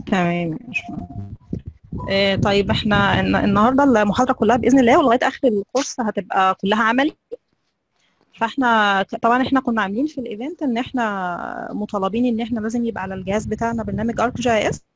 تمام ماشي. آه، طيب احنا الن- النهارده المحاضره كلها باذن الله ولغايه اخر الكورس هتبقى كلها عملي فاحنا ك- طبعا احنا كنا عاملين في الايفنت ان احنا مطالبين ان احنا لازم يبقى على الجهاز بتاعنا برنامج ارك جي اس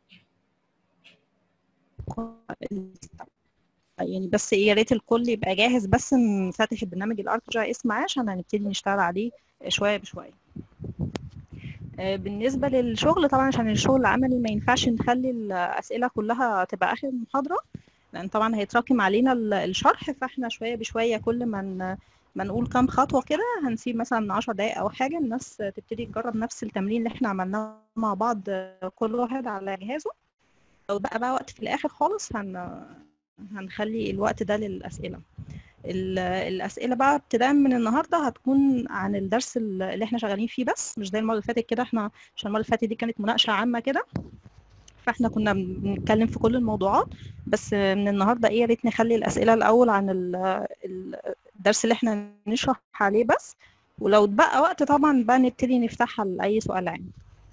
يعني بس ايه يا ريت الكل يبقى جاهز بس نفتح البرنامج الارك جي اس معاه عشان هنبتدي نشتغل عليه شويه بشويه آه، بالنسبه للشغل طبعا عشان الشغل العملي ما ينفعش نخلي الاسئله كلها تبقى اخر المحاضره لان طبعا هيتراكم علينا ال- الشرح فاحنا شويه بشويه كل ما ن- ما نقول كام خطوه كده هنسيب مثلا 10 دقائق او حاجه الناس تبتدي تجرب نفس التمرين اللي احنا عملناه مع بعض آه، كل واحد على جهازه لو بقى بقى وقت في الاخر خالص هن هنخلي الوقت ده للاسئله ال- الاسئله بقى ابتداء من النهارده هتكون عن الدرس ال- اللي احنا شغالين فيه بس مش زي المره اللي فاتت كده احنا عشان المره اللي فاتت دي كانت مناقشه عامه كده فاحنا كنا بنتكلم في كل الموضوعات بس من النهارده ايه يا ريت نخلي الاسئله الاول عن ال- ال- الدرس اللي احنا نشرح عليه بس ولو اتبقى وقت طبعا بقى نبتدي نفتحها لاي سؤال عام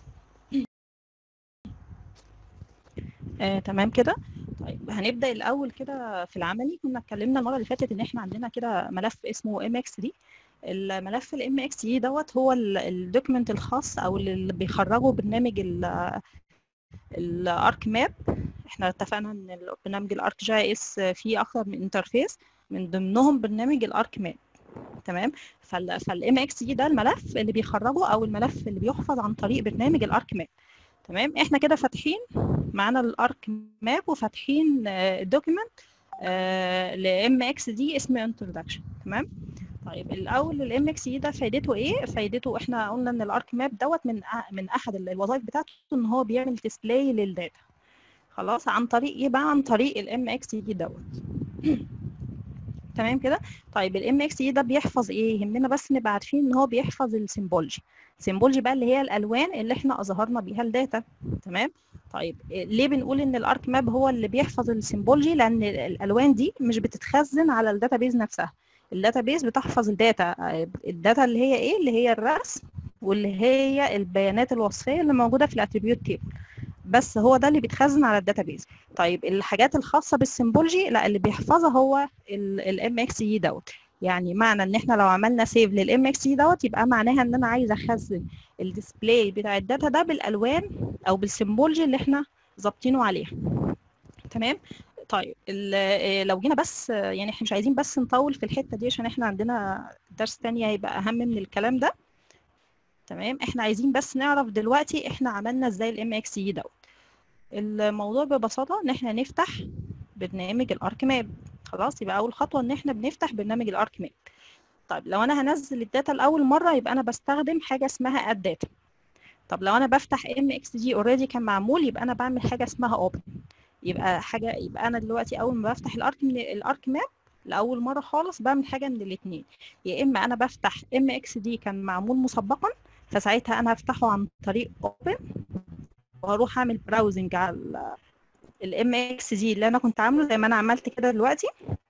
آه، تمام كده طيب هنبدأ الأول كده في العملي كنا اتكلمنا المرة اللي فاتت إن إحنا عندنا كده ملف اسمه MXD الملف ال MXD دوت هو الدوكيمنت الخاص أو اللي بيخرجه برنامج الارك ماب احنا اتفقنا ان ال- برنامج الارك جي اس فيه اكتر من انترفيس من ضمنهم برنامج الارك ماب تمام فالام اكس دي ده الملف اللي بيخرجه او الملف اللي بيحفظ عن طريق برنامج الارك ماب تمام احنا كده فاتحين معانا الارك ماب وفاتحين الدوكيمنت لام اكس دي اسمه انتروداكشن تمام طيب الاول الام اكس دي ده فايدته ايه فايدته احنا قلنا ان الارك ماب دوت من أ- من احد ال- الوظائف بتاعته ان هو بيعمل ديسبلاي للداتا خلاص عن طريق ايه بقى عن طريق الام اكس دي دوت تمام كده طيب الام اكس دي ده بيحفظ ايه يهمنا بس نبقى عارفين ان هو بيحفظ السيمبولوجي السيمبولوجي بقى اللي هي الالوان اللي احنا اظهرنا بيها الداتا تمام طيب إيه- ليه بنقول ان الارك ماب هو اللي بيحفظ السيمبولوجي لان ال- الالوان دي مش بتتخزن على الداتابيز نفسها الداتابيز بتحفظ الداتا آه، الداتا اللي هي ايه اللي هي الرسم واللي هي البيانات الوصفيه اللي موجوده في الاتريبيوت تيبل بس هو ده اللي بيتخزن على الداتابيز طيب الحاجات الخاصه بالسيمبولوجي لا اللي بيحفظها هو الام اكس اي دوت يعني معنى ان احنا لو عملنا سيف للام اكس اي دوت يبقى معناها ان انا عايزه اخزن الديسبلاي بتاع الداتا ده بالالوان او بالسيمبولوجي اللي احنا ظابطينه عليها تمام طيب ال- آه، لو جينا بس آه، يعني احنا مش عايزين بس نطول في الحته دي عشان احنا عندنا درس تاني هيبقى اهم من الكلام ده تمام احنا عايزين بس نعرف دلوقتي احنا عملنا ازاي الام اكس اي دوت الموضوع ببساطه ان احنا نفتح برنامج الارك ماب خلاص يبقى اول خطوه ان احنا بنفتح برنامج الارك ماب طيب لو انا هنزل الداتا لاول مره يبقى انا بستخدم حاجه اسمها اد داتا طب لو انا بفتح ام اكس دي اوريدي كان معمول يبقى انا بعمل حاجه اسمها اوبن يبقى حاجه يبقى انا دلوقتي اول ما بفتح الارك من الارك ماب لاول مره خالص بعمل حاجه من الاثنين يا اما انا بفتح ام اكس دي كان معمول مسبقا فساعتها انا هفتحه عن طريق اوبن وهروح اعمل براوزنج على الام اكس دي اللي انا كنت عامله زي ما انا عملت كده دلوقتي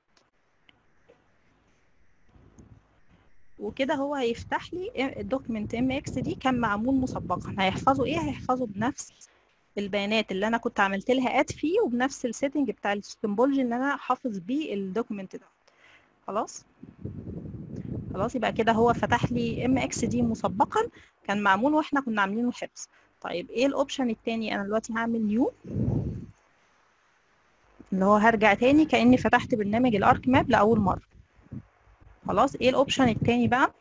وكده هو هيفتح لي الدوكيمنت ام اكس دي كان معمول مسبقا هيحفظه ايه هيحفظه بنفس البيانات اللي انا كنت عملت لها اد فيه وبنفس السيتنج بتاع السيمبولوجي اللي انا حافظ بيه الدوكيمنت ده خلاص خلاص يبقى كده هو فتح لي ام اكس دي مسبقا كان معمول واحنا كنا عاملينه حفظ طيب ايه الاوبشن التاني انا دلوقتي هعمل نيو اللي هو هرجع تاني كاني فتحت برنامج الارك ماب لاول مره خلاص ايه الاوبشن التاني بقى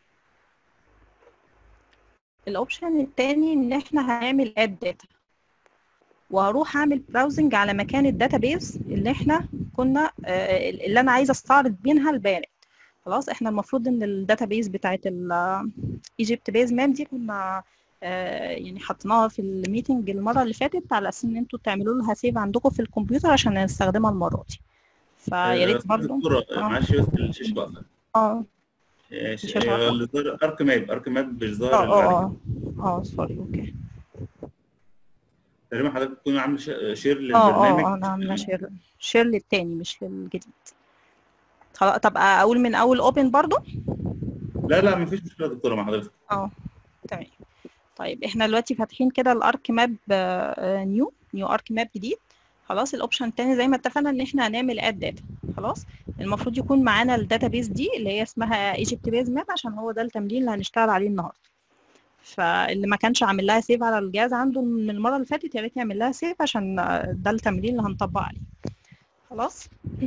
الاوبشن التاني ان احنا هنعمل اد داتا وهروح اعمل براوزنج على مكان الداتابيز اللي احنا كنا آه، اللي انا عايزه استعرض منها البيانات خلاص احنا المفروض ان الداتابيز بتاعت الايجيبت بيز ماب دي كنا آه، يعني حطيناها في الميتنج المره اللي فاتت على اساس ان انتوا تعملوا لها سيف عندكم في الكمبيوتر عشان نستخدمها المره دي فيا ريت برضه دكتورة آه. معلش بس الشاشة واقفة اه آه، الشاشة واقفة؟ اللي ظهر ارك ماب ارك ماب مش اه ظاهر اللي اه عليك. اه اه سوري اوكي تقريبا حضرتك تكون عامل شا- شير اه اه للبرنامج اه انا عامله شير شير للتاني مش للجديد خلاص طب اقول من اول اوبن برضو لا لا مفيش مشكلة يا دكتورة مع حضرتك اه تمام طيب احنا دلوقتي فاتحين كده الارك ماب نيو نيو ارك ماب جديد خلاص الاوبشن التاني زي ما اتفقنا ان احنا هنعمل اد داتا خلاص المفروض يكون معانا الداتابيز دي اللي هي اسمها ايجيبت بيز ماب عشان هو ده التمرين اللي هنشتغل عليه النهارده فاللي ما كانش عامل لها سيف على الجهاز عنده من المره اللي فاتت يا ريت يعمل لها سيف عشان ده التمرين اللي هنطبق عليه خلاص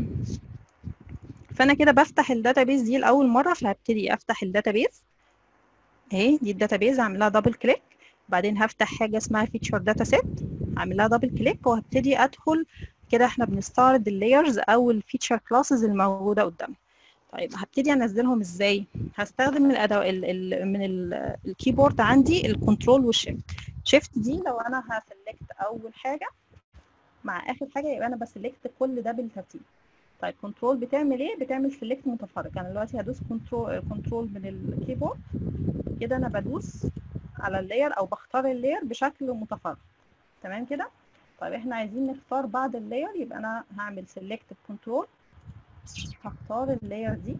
فانا كده بفتح الداتابيز دي لاول مره فهبتدي افتح الداتابيز اهي دي الداتابيز هعمل لها دبل كليك بعدين هفتح حاجه اسمها فيتشر داتا سيت هعمل لها دبل كليك وهبتدي ادخل كده احنا بنستعرض اللايرز او الفيتشر كلاسز الموجوده قدامنا طيب هبتدي انزلهم ازاي هستخدم الادو ال ال من ال الكيبورد عندي الكنترول والشيفت شيفت دي لو انا هسلكت اول حاجه مع اخر حاجه يبقى انا بسلكت كل ده بالترتيب طيب كنترول بتعمل ايه بتعمل سيلكت متفرق انا دلوقتي هدوس كنترول كنترول من الكيبورد كده انا بدوس على اللاير او بختار اللاير بشكل متفرق تمام كده طيب احنا عايزين نختار بعد اللاير يبقى انا هعمل سيلكت بكنترول هختار اللاير دي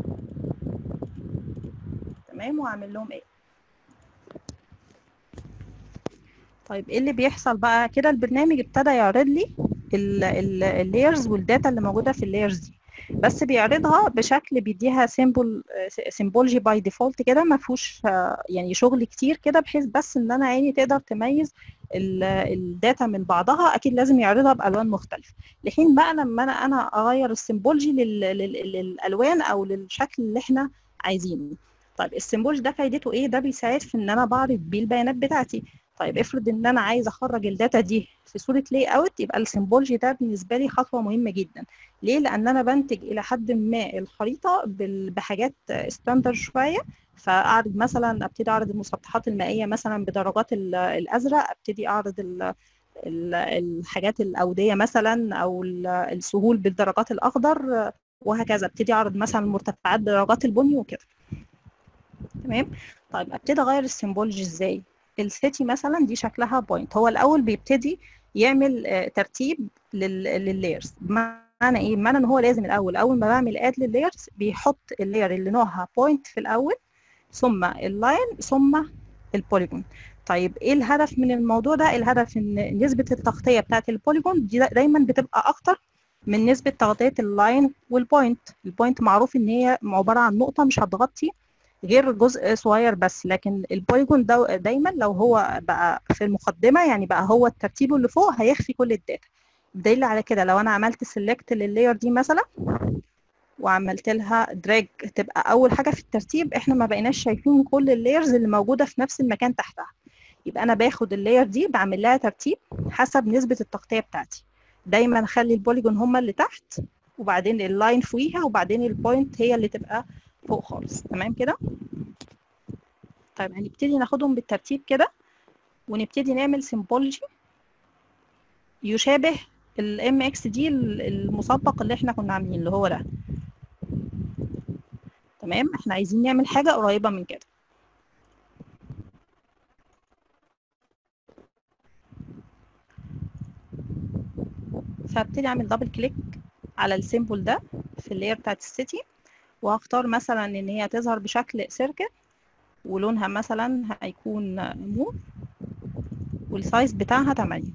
تمام واعمل لهم ايه طيب ايه اللي بيحصل بقى كده البرنامج ابتدى يعرض لي اللايرز والداتا اللي موجوده في اللايرز دي بس بيعرضها بشكل بيديها سيمبل سيمبولوجي باي ديفولت كده ما فيهوش يعني شغل كتير كده بحيث بس ان انا عيني تقدر تميز الداتا من بعضها اكيد لازم يعرضها بالوان مختلفه لحين بقى لما انا انا اغير السيمبولوجي للالوان او للشكل اللي احنا عايزينه طيب السيمبولوجي ده فايدته ايه ده بيساعد في ان انا بعرض بيه البيانات بتاعتي طيب افرض ان انا عايزه اخرج الداتا دي في صوره لاي اوت يبقى السيمبولوجي ده بالنسبه لي خطوه مهمه جدا ليه لان انا بنتج الى حد ما الخريطه بحاجات ستاندرد شويه فاعرض مثلا ابتدي اعرض المسطحات المائيه مثلا بدرجات الازرق ابتدي اعرض ال الحاجات الاوديه مثلا او السهول بالدرجات الاخضر وهكذا ابتدي اعرض مثلا المرتفعات بدرجات البني وكده تمام طيب ابتدي اغير السيمبولوجي ازاي السيتي مثلا دي شكلها بوينت هو الاول بيبتدي يعمل ترتيب لللايرز بمعنى ايه بمعنى ان هو لازم الاول اول ما بعمل اد لللايرز بيحط اللاير اللي نوعها بوينت في الاول ثم اللاين ثم البوليجون طيب ايه الهدف من الموضوع ده الهدف ان نسبه التغطيه بتاعه البوليجون دي دايما بتبقى اكتر من نسبه تغطيه اللاين والبوينت البوينت معروف ان هي عباره عن نقطه مش هتغطي غير جزء صغير بس لكن البوليجون ده دايما لو هو بقى في المقدمه يعني بقى هو الترتيب اللي فوق هيخفي كل الداتا بدليل على كده لو انا عملت سيلكت لللاير دي مثلا وعملت لها دراج تبقى اول حاجه في الترتيب احنا ما بقيناش شايفين كل اللايرز اللي موجوده في نفس المكان تحتها يبقى انا باخد اللاير دي بعمل لها ترتيب حسب نسبه التغطيه بتاعتي دايما اخلي البوليجون هما اللي تحت وبعدين اللاين فوقيها وبعدين البوينت هي اللي تبقى فوق خالص تمام كده طيب هنبتدي ناخدهم بالترتيب كده ونبتدي نعمل سيمبولوجي يشابه الام اكس دي المسبق اللي احنا كنا عاملين اللي هو ده تمام احنا عايزين نعمل حاجه قريبه من كده فابتدي اعمل دبل كليك على السيمبل ده في اللاير بتاعت السيتي وهختار مثلا ان هي تظهر بشكل سيركل ولونها مثلا هيكون موف والسايز بتاعها 8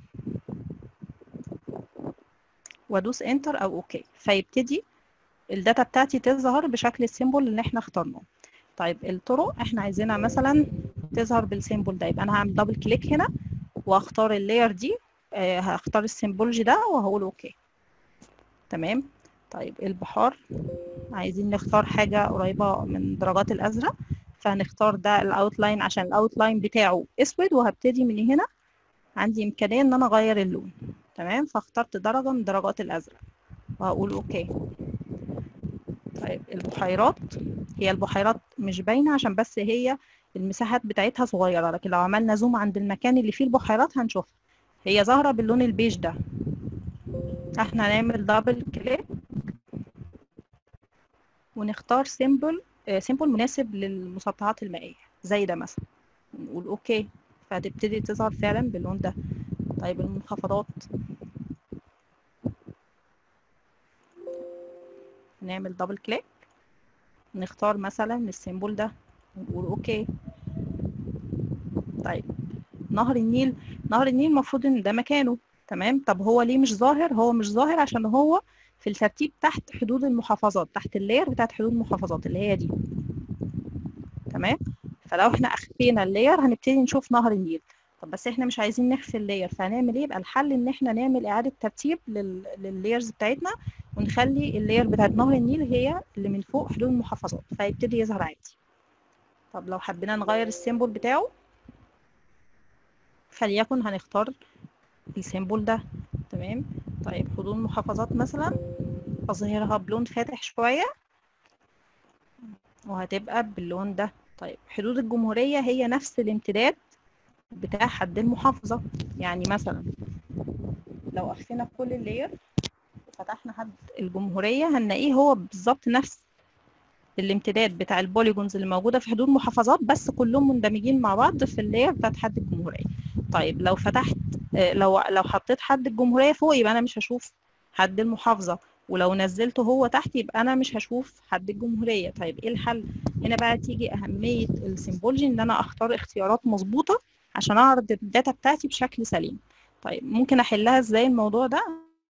وادوس انتر او اوكي فيبتدي الداتا بتاعتي تظهر بشكل السيمبل اللي احنا اخترناه طيب الطرق احنا عايزينها مثلا تظهر بالسيمبل ده يبقى انا هعمل دبل كليك هنا واختار اللاير دي آه هختار السيمبولوجي ده وهقول اوكي تمام طيب البحار عايزين نختار حاجة قريبة من درجات الأزرق فهنختار ده الاوتلاين عشان الاوتلاين بتاعه اسود وهبتدي من هنا عندي امكانية ان انا اغير اللون تمام فاخترت درجة من درجات الازرق وهقول اوكي طيب البحيرات هي البحيرات مش باينة عشان بس هي المساحات بتاعتها صغيرة لكن لو عملنا زوم عند المكان اللي فيه البحيرات هنشوفها هي ظاهرة باللون البيج ده احنا هنعمل دبل كليك ونختار سيمبل سيمبل مناسب للمسطحات المائية زي ده مثلا نقول اوكي فهتبتدي تظهر فعلا باللون ده طيب المنخفضات نعمل دبل كليك نختار مثلا السيمبل ده ونقول اوكي طيب نهر النيل نهر النيل المفروض ان ده مكانه تمام طب هو ليه مش ظاهر هو مش ظاهر عشان هو في الترتيب تحت حدود المحافظات تحت اللاير بتاعت حدود المحافظات اللي هي دي تمام فلو احنا اخفينا اللاير هنبتدي نشوف نهر النيل طب بس احنا مش عايزين نخفي اللاير فهنعمل ايه يبقى الحل ان احنا نعمل اعاده ترتيب لل... لللايرز بتاعتنا ونخلي اللاير بتاعت نهر النيل هي اللي من فوق حدود المحافظات فيبتدي يظهر عادي طب لو حبينا نغير السيمبل بتاعه فليكن هنختار السيمبل ده تمام طيب حدود المحافظات مثلا اظهرها بلون فاتح شويه وهتبقى باللون ده طيب حدود الجمهوريه هي نفس الامتداد بتاع حد المحافظه يعني مثلا لو اخفينا كل اللاير وفتحنا حد الجمهوريه هنلاقيه هو بالظبط نفس الامتداد بتاع البوليجونز اللي موجوده في حدود المحافظات بس كلهم مندمجين مع بعض في اللاير بتاعت حد الجمهوريه طيب لو فتحت لو لو حطيت حد الجمهوريه فوق يبقى انا مش هشوف حد المحافظه ولو نزلته هو تحت يبقى انا مش هشوف حد الجمهوريه طيب ايه الحل هنا بقى تيجي اهميه السيمبولوجي ان انا اختار اختيارات مظبوطه عشان اعرض الداتا بتاعتي بشكل سليم طيب ممكن احلها ازاي الموضوع ده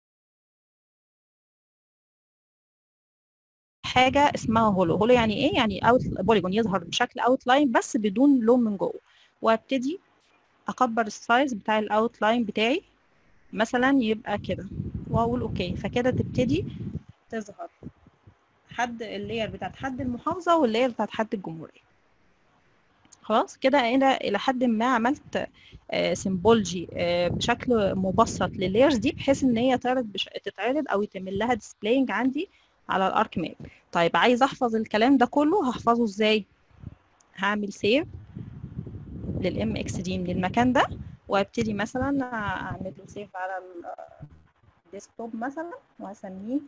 حاجه اسمها هولو هولو يعني ايه يعني اوت بوليجون يظهر بشكل اوت لاين بس بدون لون من جوه وابتدي اكبر السايز بتاع الاوت لاين بتاعي مثلا يبقى كده واقول اوكي فكده تبتدي تظهر حد اللاير بتاعت حد المحافظه واللاير بتاعت حد الجمهوريه خلاص كده انا الى حد ما عملت سيمبولوجي بشكل مبسط لللايرز دي بحيث ان هي تعرض بش... تتعرض او يتم لها ديسبلاينج عندي على الارك ماب طيب عايز احفظ الكلام ده كله هحفظه ازاي هعمل سيف للام اكس دي من المكان ده وابتدي مثلا اعمل له سيف على الديسكتوب مثلا وهسميه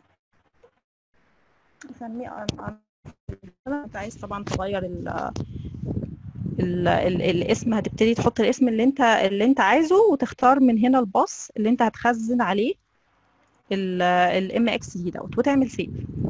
اسميه انت عايز طبعا تغير ال ال ال الاسم هتبتدي تحط الاسم اللي انت اللي انت عايزه وتختار من هنا الباص اللي انت هتخزن عليه الام اكس دي دوت وتعمل سيف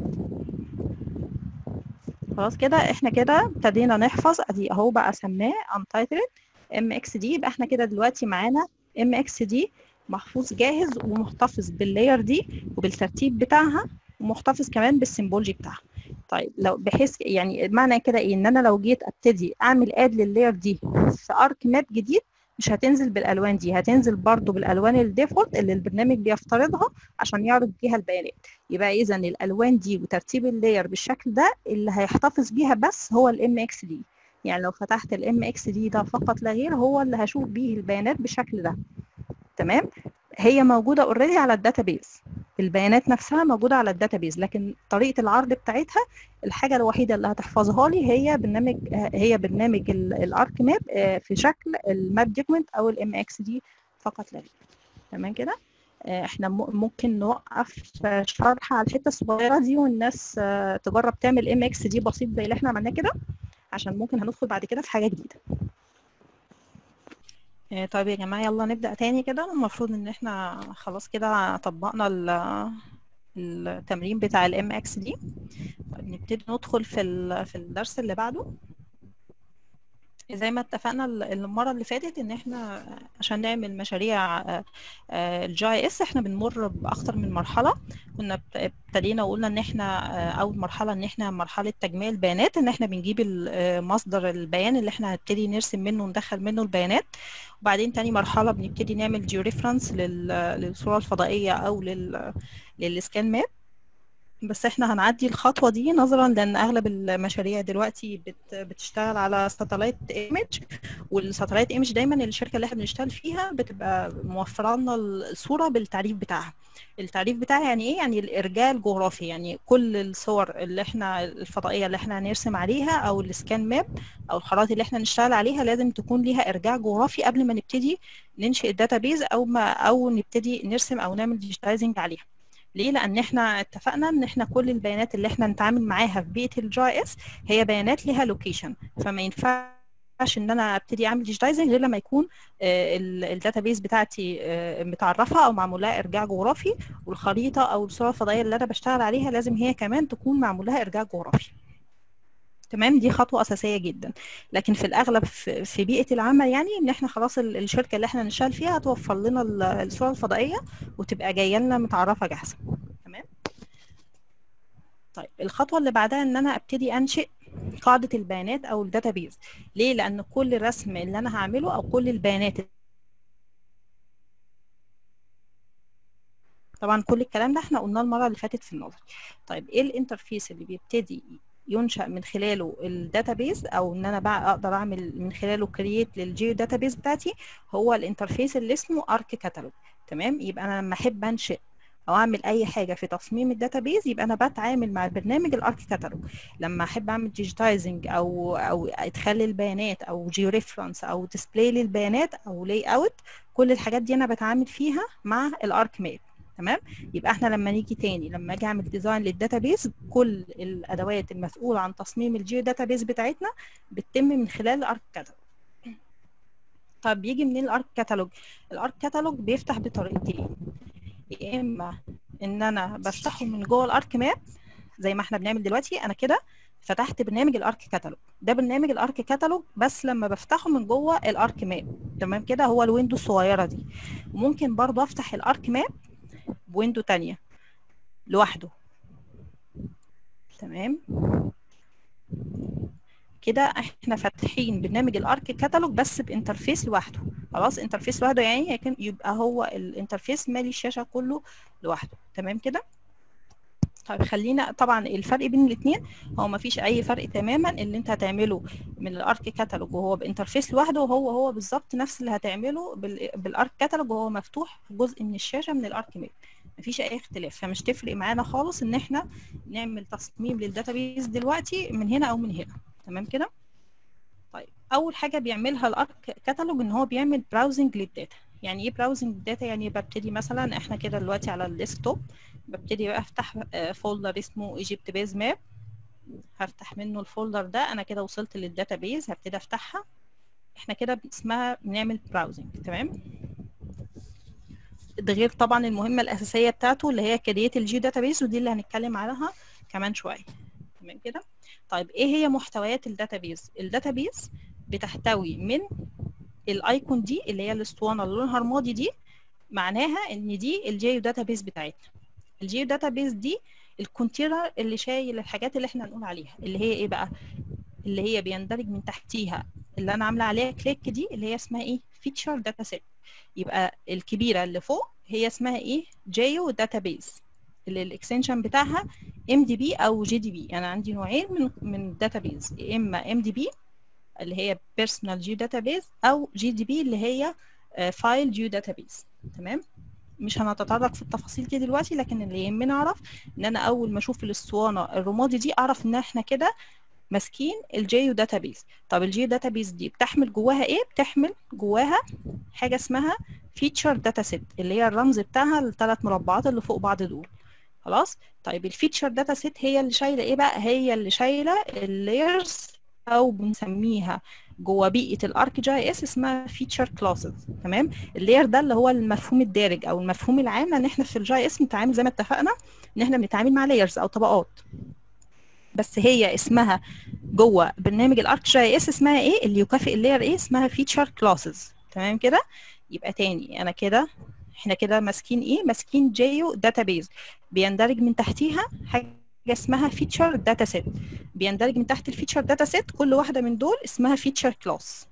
خلاص كده احنا كده ابتدينا نحفظ ادي اهو بقى سماه untitled ام اكس دي يبقى احنا كده دلوقتي معانا ام اكس دي محفوظ جاهز ومحتفظ باللاير دي وبالترتيب بتاعها ومحتفظ كمان بالسيمبولوجي بتاعها طيب لو بحيث يعني معنى كده ايه ان انا لو جيت ابتدي اعمل اد لللاير دي في ارك ماب جديد مش هتنزل بالالوان دي هتنزل برضو بالالوان الديفولت اللي البرنامج بيفترضها عشان يعرض بيها البيانات يبقى اذا الالوان دي وترتيب اللاير بالشكل ده اللي هيحتفظ بيها بس هو الام اكس دي يعني لو فتحت الام اكس دي ده فقط لا غير هو اللي هشوف بيه البيانات بالشكل ده تمام هي موجوده اوريدي على الداتابيز البيانات نفسها موجوده على الداتابيز لكن طريقه العرض بتاعتها الحاجه الوحيده اللي هتحفظها لي هي برنامج هي برنامج الارك ماب في شكل الماب دوكيمنت او الام اكس دي فقط لا غير تمام كده احنا ممكن نوقف شرح على الحته الصغيره دي والناس تجرب تعمل ام اكس دي بسيط زي اللي احنا عملناه كده عشان ممكن هندخل بعد كده في حاجه جديده طيب يا جماعه يلا نبدا تاني كده المفروض ان احنا خلاص كده طبقنا التمرين بتاع الام اكس دي طيب نبتدي ندخل في في الدرس اللي بعده زي ما اتفقنا المره اللي فاتت ان احنا عشان نعمل مشاريع الجي اس احنا بنمر باكتر من مرحله كنا ابتدينا وقلنا ان احنا اول مرحله ان احنا مرحله تجميع البيانات ان احنا بنجيب مصدر البيان اللي احنا هنبتدي نرسم منه وندخل منه البيانات وبعدين تاني مرحله بنبتدي نعمل جيو ريفرنس للصوره الفضائيه او لل للسكان ماب بس احنا هنعدي الخطوه دي نظرا لان اغلب المشاريع دلوقتي بت بتشتغل على ساتلايت ايمج والساتلايت ايمج دايما الشركه اللي احنا بنشتغل فيها بتبقى موفره لنا الصوره بالتعريف بتاعها التعريف بتاعها يعني ايه يعني الارجاء الجغرافي يعني كل الصور اللي احنا الفضائيه اللي احنا هنرسم عليها او السكان ماب او الخرائط اللي احنا نشتغل عليها لازم تكون ليها ارجاع جغرافي قبل ما نبتدي ننشئ الداتابيز او ما او نبتدي نرسم او نعمل ديجيتايزنج عليها ليه لان احنا اتفقنا ان احنا كل البيانات اللي احنا نتعامل معاها في بيئه الجي اس هي بيانات ليها لوكيشن فما ينفعش ان انا ابتدي اعمل ديجيتايزنج غير لما يكون الداتابيز بتاعتي متعرفه او معمول لها ارجاع جغرافي والخريطه او الصوره الفضائيه اللي انا بشتغل عليها لازم هي كمان تكون معمول لها ارجاع جغرافي تمام دي خطوة أساسية جدا لكن في الأغلب في في بيئة العمل يعني إن إحنا خلاص ال- الشركة اللي إحنا نشتغل فيها هتوفر لنا ال- الصورة الفضائية وتبقى جاية لنا متعرفة جاهزة تمام طيب الخطوة اللي بعدها إن أنا أبتدي أنشئ قاعدة البيانات أو الداتابيز ليه؟ لأن كل رسم اللي أنا هعمله أو كل البيانات طبعا كل الكلام ده احنا قلناه المرة اللي فاتت في النظري طيب ايه الانترفيس اللي بيبتدي ينشأ من خلاله الداتابيز او ان انا بقى اقدر اعمل من خلاله كرييت للجيو داتابيز بتاعتي هو الانترفيس اللي اسمه ارك كاتالوج تمام يبقى انا لما احب انشئ او اعمل اي حاجه في تصميم الداتابيز يبقى انا بتعامل مع البرنامج الارك كاتالوج لما احب اعمل ديجيتايزنج او او ادخال البيانات او جيو ريفرنس او ديسبلاي للبيانات او لاي اوت كل الحاجات دي انا بتعامل فيها مع الارك ماب تمام يبقى احنا لما نيجي تاني لما اجي اعمل ديزاين للداتابيز كل الادوات المسؤوله عن تصميم الجيو داتابيز بتاعتنا بتتم من خلال الارك كاتالوج طب بيجي منين الارك كاتالوج الارك كاتالوج بيفتح بطريقتين يا اما ان انا بفتحه من جوه الارك ماب زي ما احنا بنعمل دلوقتي انا كده فتحت برنامج الارك كاتالوج ده برنامج الارك كاتالوج بس لما بفتحه من جوه الارك ماب تمام كده هو الويندو الصغيره دي وممكن برضه افتح الارك ماب بويندو تانية لوحده تمام كده احنا فاتحين برنامج الارك كاتالوج بس بانترفيس لوحده خلاص انترفيس لوحده يعني يكن- يبقى هو الانترفيس مالي الشاشه كله لوحده تمام كده طيب خلينا طبعا الفرق بين الاثنين هو ما فيش اي فرق تماما اللي انت هتعمله من الارك كاتالوج وهو بانترفيس لوحده وهو هو بالظبط نفس اللي هتعمله بال- بالارك كاتالوج وهو مفتوح في جزء من الشاشه من الارك ماب مفيش اي اختلاف فمش تفرق معانا خالص ان احنا نعمل تصميم للداتابيز دلوقتي من هنا او من هنا تمام كده طيب اول حاجه بيعملها الارك كاتالوج ان هو بيعمل براوزنج للداتا يعني ايه براوزنج للداتا يعني ببتدي مثلا احنا كده دلوقتي على الديسكتوب ببتدي بقى افتح فولدر اسمه ايجيبت بيز ماب هفتح منه الفولدر ده انا كده وصلت للداتابيز هبتدي افتحها احنا كده اسمها بنعمل براوزنج تمام ده غير طبعا المهمه الاساسيه بتاعته اللي هي كريات الجي داتابيز ودي اللي هنتكلم عنها كمان شويه تمام كده طيب ايه هي محتويات الداتابيز الداتابيز بتحتوي من الايكون دي اللي هي الاسطوانه اللي لونها رمادي دي معناها ان دي الجيو داتابيز بتاعتنا الجيو داتابيز دي الكونتينر اللي شايل الحاجات اللي احنا هنقول عليها اللي هي ايه بقى اللي هي بيندرج من تحتيها اللي انا عامله عليها كليك دي اللي هي اسمها ايه فيتشر داتا سيت يبقى الكبيره اللي فوق هي اسمها ايه جيو داتابيز اللي الاكستنشن بتاعها ام دي بي او جي دي بي انا عندي نوعين من من الداتابيز يا اما ام دي بي اللي هي بيرسونال جيو داتابيز او جي دي بي اللي هي فايل جيو داتابيز تمام مش هنتطرق في التفاصيل دي دلوقتي لكن اللي يهمني اعرف ان انا اول ما اشوف الاسطوانه الرمادي دي اعرف ان احنا كده ماسكين الجيو داتابيز طب الجيو داتابيز دي بتحمل جواها ايه بتحمل جواها حاجه اسمها فيتشر داتا سيت اللي هي الرمز بتاعها الثلاث مربعات اللي فوق بعض دول خلاص طيب الفيتشر داتا سيت هي اللي شايله ايه بقى هي اللي شايله اللايرز او بنسميها جوه بيئه الارك جي اس اسمها فيتشر كلاسز تمام اللاير ده اللي هو المفهوم الدارج او المفهوم العام ان احنا في الجي اس بنتعامل زي ما اتفقنا ان احنا بنتعامل مع لايرز او طبقات بس هي اسمها جوه برنامج الارك جي اس اسمها ايه اللي يكافئ اللاير ايه اسمها فيتشر كلاسز تمام كده يبقى تاني انا كده احنا كده ماسكين ايه ماسكين جيو داتابيز بيندرج من تحتيها حاجه اسمها فيتشر داتا سيت بيندرج من تحت الفيتشر داتا سيت كل واحده من دول اسمها فيتشر كلاس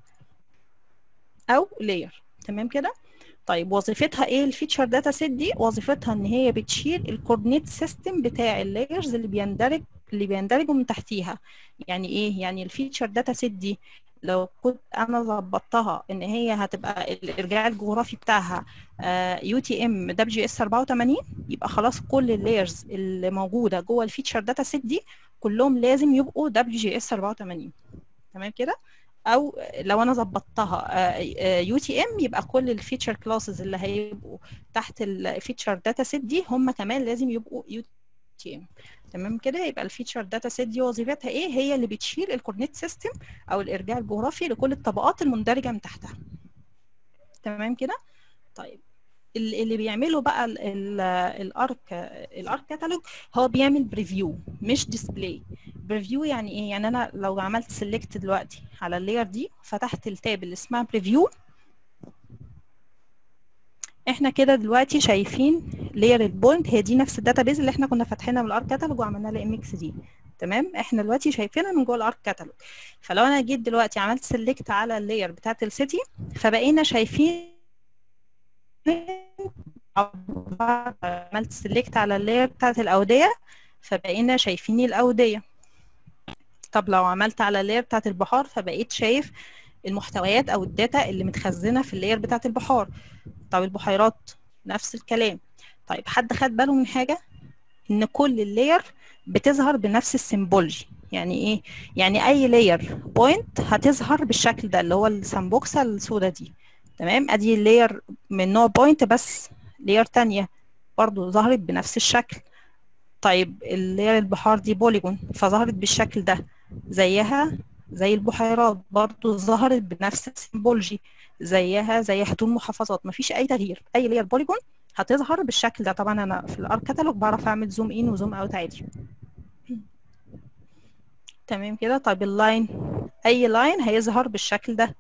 او لاير تمام كده طيب وظيفتها ايه الفيتشر داتا سيت دي وظيفتها ان هي بتشيل الكوردينيت سيستم بتاع اللايرز اللي بيندرج اللي بيندرجوا من تحتيها يعني ايه يعني الفيتشر داتا سيت دي لو كنت انا ظبطتها ان هي هتبقى الارجاع الجغرافي بتاعها يو تي ام دبليو جي اس 84 يبقى خلاص كل اللايرز اللي موجوده جوه الفيتشر داتا سيت دي كلهم لازم يبقوا دبليو جي اس 84 تمام كده او لو انا ظبطتها يو تي ام يبقى كل الفيتشر كلاسز اللي هيبقوا تحت الفيتشر داتا سيت دي هم كمان لازم يبقوا يو تي ام تمام كده يبقى الفيتشر داتا سيت دي وظيفتها ايه هي اللي بتشيل الكورنيت سيستم او الارجاع الجغرافي لكل الطبقات المندرجه من تحتها تمام كده طيب ال- اللي بيعمله بقى ال- ال- الارك الارك كاتالوج هو بيعمل بريفيو مش ديسبلاي بريفيو يعني ايه يعني انا لو عملت سيلكت دلوقتي على اللاير دي فتحت التاب اللي اسمها بريفيو احنا كده دلوقتي شايفين لاير البوينت هي دي نفس الداتابيز اللي احنا كنا فاتحينها بالارك كاتالوج وعملنا لها ام اكس دي تمام احنا دلوقتي شايفينها من جوه الارك كاتالوج فلو انا جيت دلوقتي عملت سيلكت على اللاير بتاعت السيتي فبقينا شايفين عملت سيلكت على اللاير بتاعت الاوديه فبقينا شايفين الاوديه طب لو عملت على اللاير بتاعت البحار فبقيت شايف المحتويات او الداتا اللي متخزنه في اللاير بتاعت البحار طب البحيرات نفس الكلام طيب حد خد باله من حاجه ان كل اللاير بتظهر بنفس السيمبولوجي يعني ايه يعني اي لاير بوينت هتظهر بالشكل ده اللي هو السامبوكسه السوداء دي تمام ادي اللاير من نوع بوينت بس لاير تانية برضو ظهرت بنفس الشكل طيب اللاير البحار دي بوليجون فظهرت بالشكل ده زيها زي البحيرات برضو ظهرت بنفس السيمبولوجي زيها زي حدود محافظات مفيش اي تغيير اي لاير بوليجون هتظهر بالشكل ده طبعا انا في الارك كاتالوج بعرف اعمل زوم ان وزوم اوت عادي تمام كده طيب اللاين اي لاين هيظهر بالشكل ده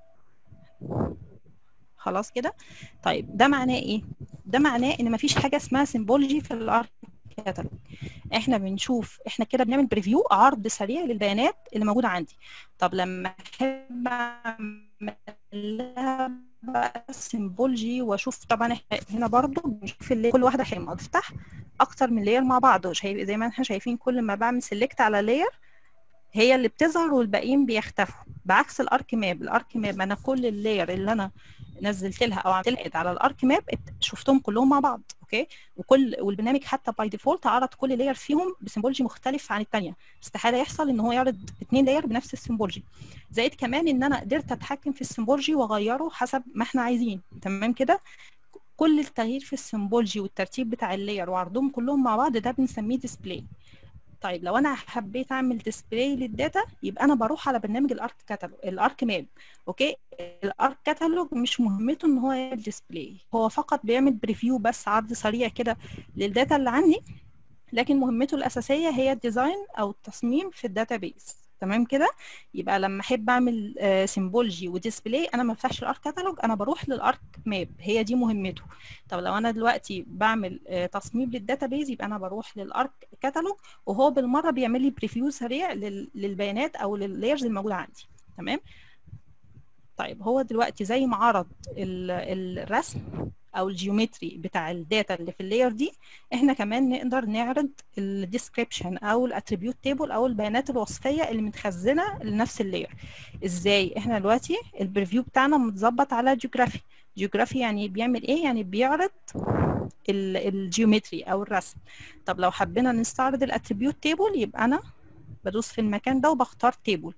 خلاص كده طيب ده معناه ايه ده معناه ان مفيش حاجه اسمها سيمبولوجي في الارك كاتالوج احنا بنشوف احنا كده بنعمل بريفيو عرض سريع للبيانات اللي موجوده عندي طب لما احب اعمل لها بقى سيمبولوجي واشوف طبعا احنا هنا برضو بنشوف اللي كل واحده حلوه افتح اكتر من لاير مع بعض شايف زي ما احنا شايفين كل ما بعمل سيلكت على لاير هي اللي بتظهر والباقيين بيختفوا بعكس الارك ماب الارك ماب انا كل اللاير اللي انا نزلت لها او عملت لها على الارك ماب شفتهم كلهم مع بعض اوكي وكل والبرنامج حتى باي ديفولت عرض كل لاير فيهم بسيمبولوجي مختلف عن الثانيه استحاله يحصل ان هو يعرض اثنين لاير بنفس السيمبولوجي زائد كمان ان انا قدرت اتحكم في السيمبولوجي واغيره حسب ما احنا عايزين تمام كده كل التغيير في السيمبولوجي والترتيب بتاع اللاير وعرضهم كلهم مع بعض ده بنسميه ديسبلاي طيب لو انا حبيت اعمل ديسبلاي للداتا يبقى انا بروح على برنامج الارك كاتالوج الارك ماب اوكي الارك كاتالوج مش مهمته ان هو يعمل ديسبلاي هو فقط بيعمل بريفيو بس عرض سريع كده للداتا اللي عندي لكن مهمته الاساسيه هي الديزاين او التصميم في الداتابيز تمام كده يبقى لما احب اعمل سيمبولوجي وديسبلاي انا ما بفتحش الارك كاتالوج انا بروح للارك ماب هي دي مهمته طب لو انا دلوقتي بعمل آه، تصميم للداتابيز يبقى انا بروح للارك كاتالوج وهو بالمره بيعمل لي بريفيو سريع لل- للبيانات او لللايرز الموجوده عندي تمام طيب هو دلوقتي زي ما عرض ال- الرسم او الجيومتري بتاع الداتا اللي في اللاير دي احنا كمان نقدر نعرض الديسكريبشن او الاتريبيوت تيبل او البيانات الوصفيه اللي متخزنه لنفس اللاير ازاي احنا دلوقتي البريفيو بتاعنا متظبط على جيوغرافي جيوغرافي يعني بيعمل ايه يعني بيعرض ال- الجيومتري او الرسم طب لو حبينا نستعرض الاتريبيوت تيبل يبقى انا بدوس في المكان ده وبختار تيبل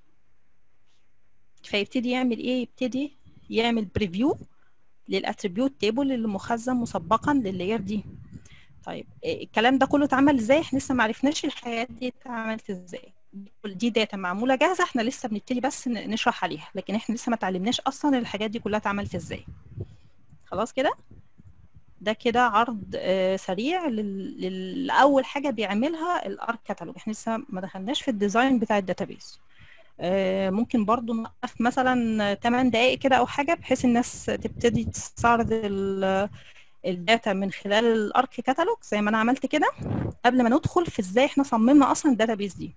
فيبتدي يعمل ايه يبتدي يعمل بريفيو للاتريبيوت تيبل اللي مخزن مسبقا لللاير دي طيب إيه الكلام ده كله اتعمل ازاي احنا لسه ما عرفناش الحاجات دي اتعملت ازاي دي داتا معموله جاهزه احنا لسه بنبتدي بس ن- نشرح عليها لكن احنا لسه ما اتعلمناش اصلا الحاجات دي كلها اتعملت ازاي خلاص كده ده كده عرض آه، سريع لل- لل- لاول حاجه بيعملها الارك كاتالوج احنا لسه ما دخلناش في الديزاين بتاع الداتابيس آه، ممكن برضو نوقف مثلا 8 دقائق كده او حاجه بحيث الناس تبتدي تستعرض ال- الداتا من خلال الارك كاتالوج زي ما انا عملت كده قبل ما ندخل في ازاي احنا صممنا اصلا الداتابيس دي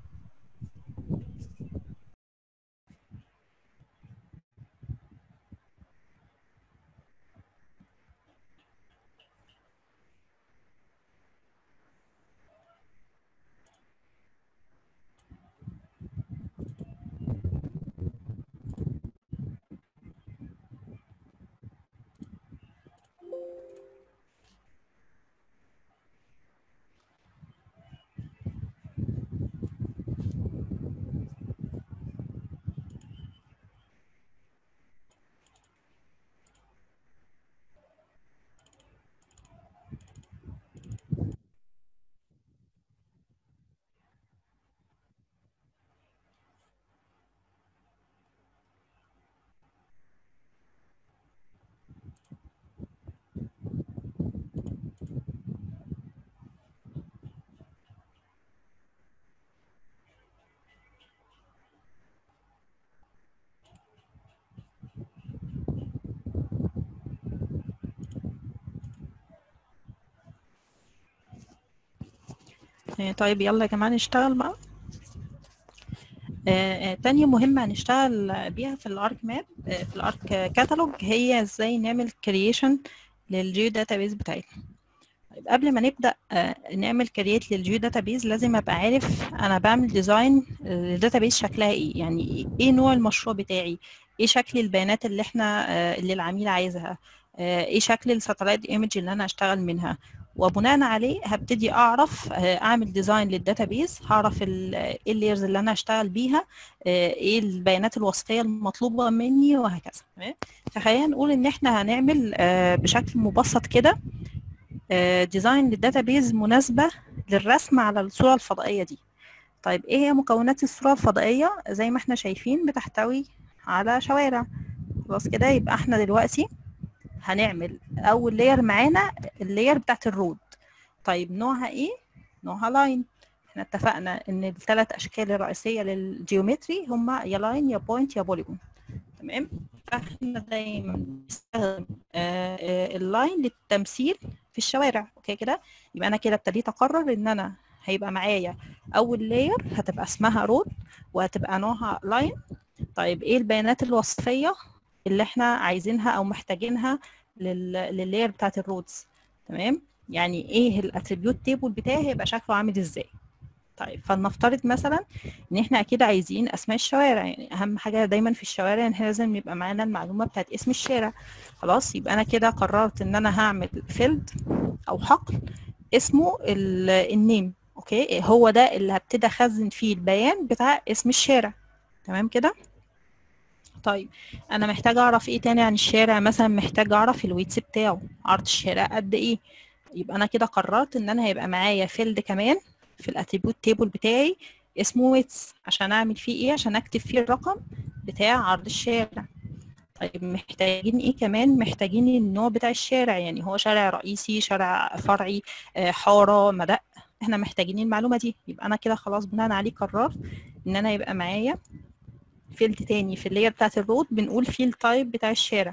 آه، طيب يلا يا جماعة نشتغل بقى آه، آه، تانية مهمة هنشتغل بيها في الارك ماب آه، في الارك كاتالوج هي ازاي نعمل كرييشن للجيو داتابيز بتاعتنا طيب قبل ما نبدأ آه، نعمل كرييت للجيو داتابيز لازم ابقى عارف انا بعمل ديزاين للداتابيز شكلها ايه يعني ايه نوع المشروع بتاعي ايه شكل البيانات اللي احنا آه، اللي العميل عايزها آه، ايه شكل الساتلايت ايمج اللي انا هشتغل منها وبناء عليه هبتدي اعرف آه، اعمل ديزاين للداتابيز هعرف ال- ايه اللايرز اللي انا هشتغل بيها آه، ايه البيانات الوصفيه المطلوبه مني وهكذا تمام فخلينا نقول ان احنا هنعمل آه، بشكل مبسط كده آه، ديزاين للداتابيز مناسبه للرسم على الصوره الفضائيه دي طيب ايه هي مكونات الصوره الفضائيه زي ما احنا شايفين بتحتوي على شوارع خلاص كده يبقى احنا دلوقتي هنعمل اول لاير معانا اللاير بتاعت الرود طيب نوعها ايه نوعها لاين احنا اتفقنا ان الثلاث اشكال الرئيسيه للجيومتري هما يا لاين يا بوينت يا بوليجون تمام فاحنا دايما بنستخدم آه، آه، اللاين للتمثيل في الشوارع اوكي كده يبقى انا كده ابتديت اقرر ان انا هيبقى معايا اول لاير هتبقى اسمها رود وهتبقى نوعها لاين طيب ايه البيانات الوصفيه اللي احنا عايزينها او محتاجينها لل- لللاير بتاعت الرودز تمام يعني ايه الاتريبيوت تيبل بتاعي هيبقى شكله عامل ازاي طيب فلنفترض مثلا ان احنا اكيد عايزين اسماء الشوارع يعني اهم حاجه دايما في الشوارع ان احنا لازم يبقى معانا المعلومه بتاعت اسم الشارع خلاص يبقى انا كده قررت ان انا هعمل فيلد او حقل اسمه ال- النيم اوكي هو ده اللي هبتدي اخزن فيه البيان بتاع اسم الشارع تمام كده طيب انا محتاجه اعرف ايه تاني عن الشارع مثلا محتاجه اعرف الويتس بتاعه عرض الشارع قد ايه يبقى انا كده قررت ان انا هيبقى معايا فيلد كمان في الاتريبيوت تيبل بتاعي اسمه ويتس عشان اعمل فيه ايه عشان اكتب فيه الرقم بتاع عرض الشارع طيب محتاجين ايه كمان محتاجين النوع بتاع الشارع يعني هو شارع رئيسي شارع فرعي آه، حاره مدق احنا محتاجين المعلومه دي يبقى انا كده خلاص بناء عليه قررت ان انا يبقى معايا فيلد تاني في اللي هي بتاعت الرود بنقول فيه التايب بتاع الشارع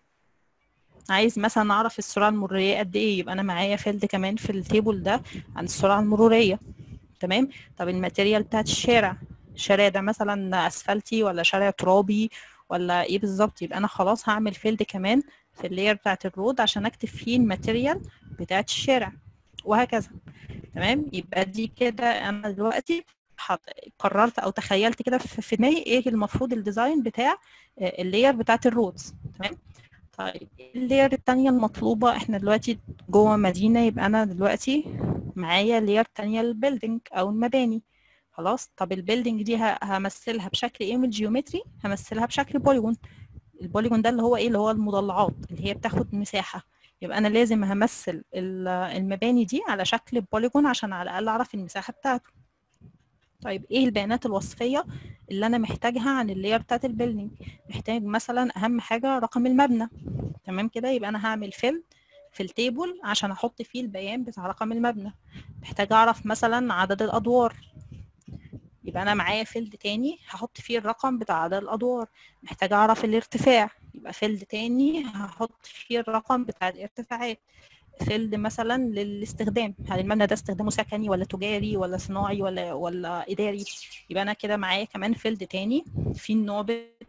عايز مثلا اعرف السرعه المروريه قد ايه يبقى انا معايا فيلد كمان في التيبل ده عن السرعه المروريه تمام طب الماتيريال بتاعت الشارع الشارع ده مثلا اسفلتي ولا شارع ترابي ولا ايه بالظبط يبقى انا خلاص هعمل فيلد كمان في اللاير بتاعت الرود عشان اكتب فيه الماتيريال بتاعت الشارع وهكذا تمام يبقى دي كده انا دلوقتي حط... قررت او تخيلت كده في في دماغي ايه المفروض الديزاين بتاع آه، اللاير بتاعت الرودز تمام طيب اللاير التانية المطلوبة احنا دلوقتي جوه مدينة يبقى انا دلوقتي معايا لاير تانية البيلدينج او المباني خلاص طب البيلدينج دي ه- همثلها بشكل ايه من الجيومتري همثلها بشكل بوليجون البوليجون ده اللي هو ايه اللي هو المضلعات اللي هي بتاخد مساحة يبقى انا لازم همثل ال- المباني دي على شكل بوليجون عشان على الاقل اعرف المساحة بتاعته طيب ايه البيانات الوصفية اللي انا محتاجها عن اللاير بتاعت البيلدينج محتاج مثلا اهم حاجة رقم المبنى تمام كده يبقى انا هعمل فيلد في التيبل عشان احط فيه البيان بتاع رقم المبنى محتاج اعرف مثلا عدد الادوار يبقى انا معايا فيلد تاني هحط فيه الرقم بتاع عدد الادوار محتاج اعرف الارتفاع يبقى فيلد تاني هحط فيه الرقم بتاع الارتفاعات فيلد مثلا للاستخدام هل المبنى ده استخدامه سكني ولا تجاري ولا صناعي ولا ولا اداري يبقى انا كده معايا كمان فيلد تاني في النوع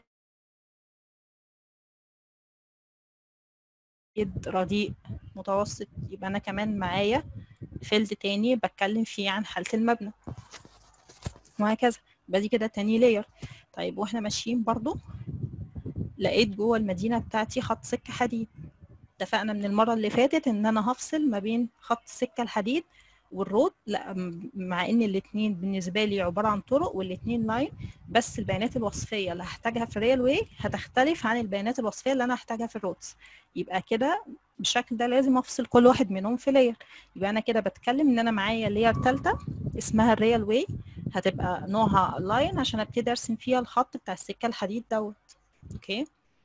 جيد رديء متوسط يبقى انا كمان معايا فيلد تاني بتكلم فيه عن حالة المبنى وهكذا يبقى دي كده تاني لاير طيب واحنا ماشيين برضو لقيت جوه المدينة بتاعتي خط سكة حديد اتفقنا من المرة اللي فاتت ان انا هفصل ما بين خط السكة الحديد والرود لا م- مع ان الاتنين بالنسبة لي عبارة عن طرق والاتنين لاين بس البيانات الوصفية اللي هحتاجها في الريل واي هتختلف عن البيانات الوصفية اللي انا هحتاجها في الرودز يبقى كده بالشكل ده لازم افصل كل واحد منهم في لاير يبقى انا كده بتكلم ان انا معايا لاير ثالثه اسمها الريال واي هتبقى نوعها لاين عشان ابتدي ارسم فيها الخط بتاع السكه الحديد دوت اوكي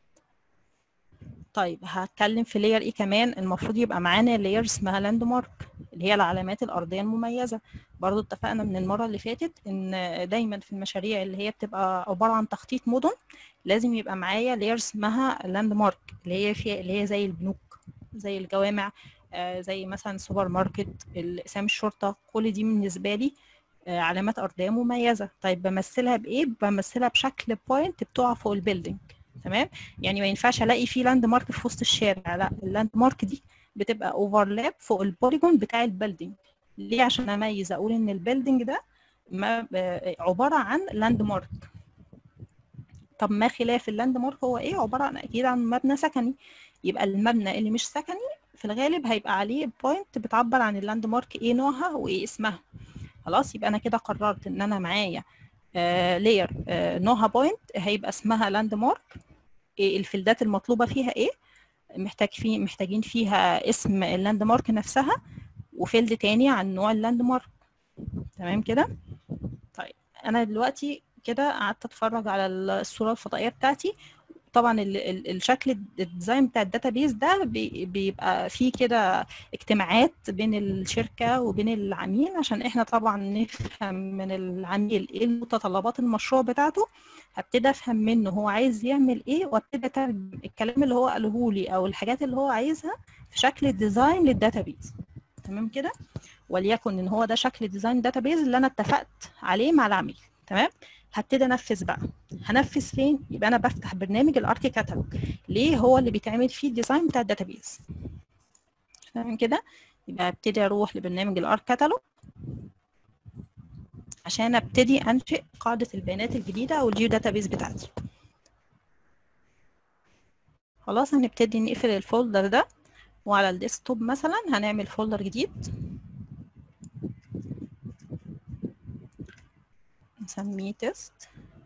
طيب هتكلم في لاير ايه كمان المفروض يبقى معانا لاير اسمها لاند مارك اللي هي العلامات الارضيه المميزه برضو اتفقنا من المره اللي فاتت ان دايما في المشاريع اللي هي بتبقى عباره عن تخطيط مدن لازم يبقى معايا لاير اسمها لاند مارك اللي هي فيها اللي هي زي البنوك زي الجوامع آه زي مثلا سوبر ماركت اسامي الشرطه كل دي بالنسبه لي آه علامات ارضيه مميزه طيب بمثلها بايه بمثلها بشكل بوينت بتقع فوق البيلدينج تمام يعني ما ينفعش الاقي فيه لاند مارك في وسط الشارع لا اللاند مارك دي بتبقى اوفرلاب فوق البوليجون بتاع البيلدينج ليه عشان اميز اقول ان البيلدينج ده ما عباره عن لاند مارك طب ما خلاف اللاند مارك هو ايه عباره عن اكيد عن مبنى سكني يبقى المبنى اللي مش سكني في الغالب هيبقى عليه بوينت بتعبر عن اللاند مارك ايه نوعها وايه اسمها خلاص يبقى انا كده قررت ان انا معايا آه لير آه نوعها بوينت هيبقى اسمها لاند مارك إيه الفيلدات المطلوبه فيها ايه محتاج فيه محتاجين فيها اسم اللاند مارك نفسها وفيلد تاني عن نوع اللاند مارك تمام كده طيب انا دلوقتي كده قعدت اتفرج على الصوره الفضائيه بتاعتي طبعا ال ال الشكل الديزاين بتاع الداتابيز ده بي بيبقى فيه كده اجتماعات بين الشركه وبين العميل عشان احنا طبعا نفهم من العميل ايه متطلبات المشروع بتاعته هبتدي افهم منه هو عايز يعمل ايه وابتدي اترجم الكلام اللي هو قاله لي او الحاجات اللي هو عايزها في شكل ديزاين للداتابيز تمام كده وليكن ان هو ده شكل ديزاين داتابيز اللي انا اتفقت عليه مع العميل تمام هبتدي انفذ بقى هنفذ فين يبقى انا بفتح برنامج الارك كاتالوج ليه هو اللي بيتعمل فيه الديزاين بتاع الداتابيز تمام كده يبقى ابتدي اروح لبرنامج الارك كاتالوج عشان ابتدي انشئ قاعده البيانات الجديده او الجيو داتابيز بتاعتي خلاص هنبتدي نقفل الفولدر ده وعلى الديسكتوب مثلا هنعمل فولدر جديد نسميه تيست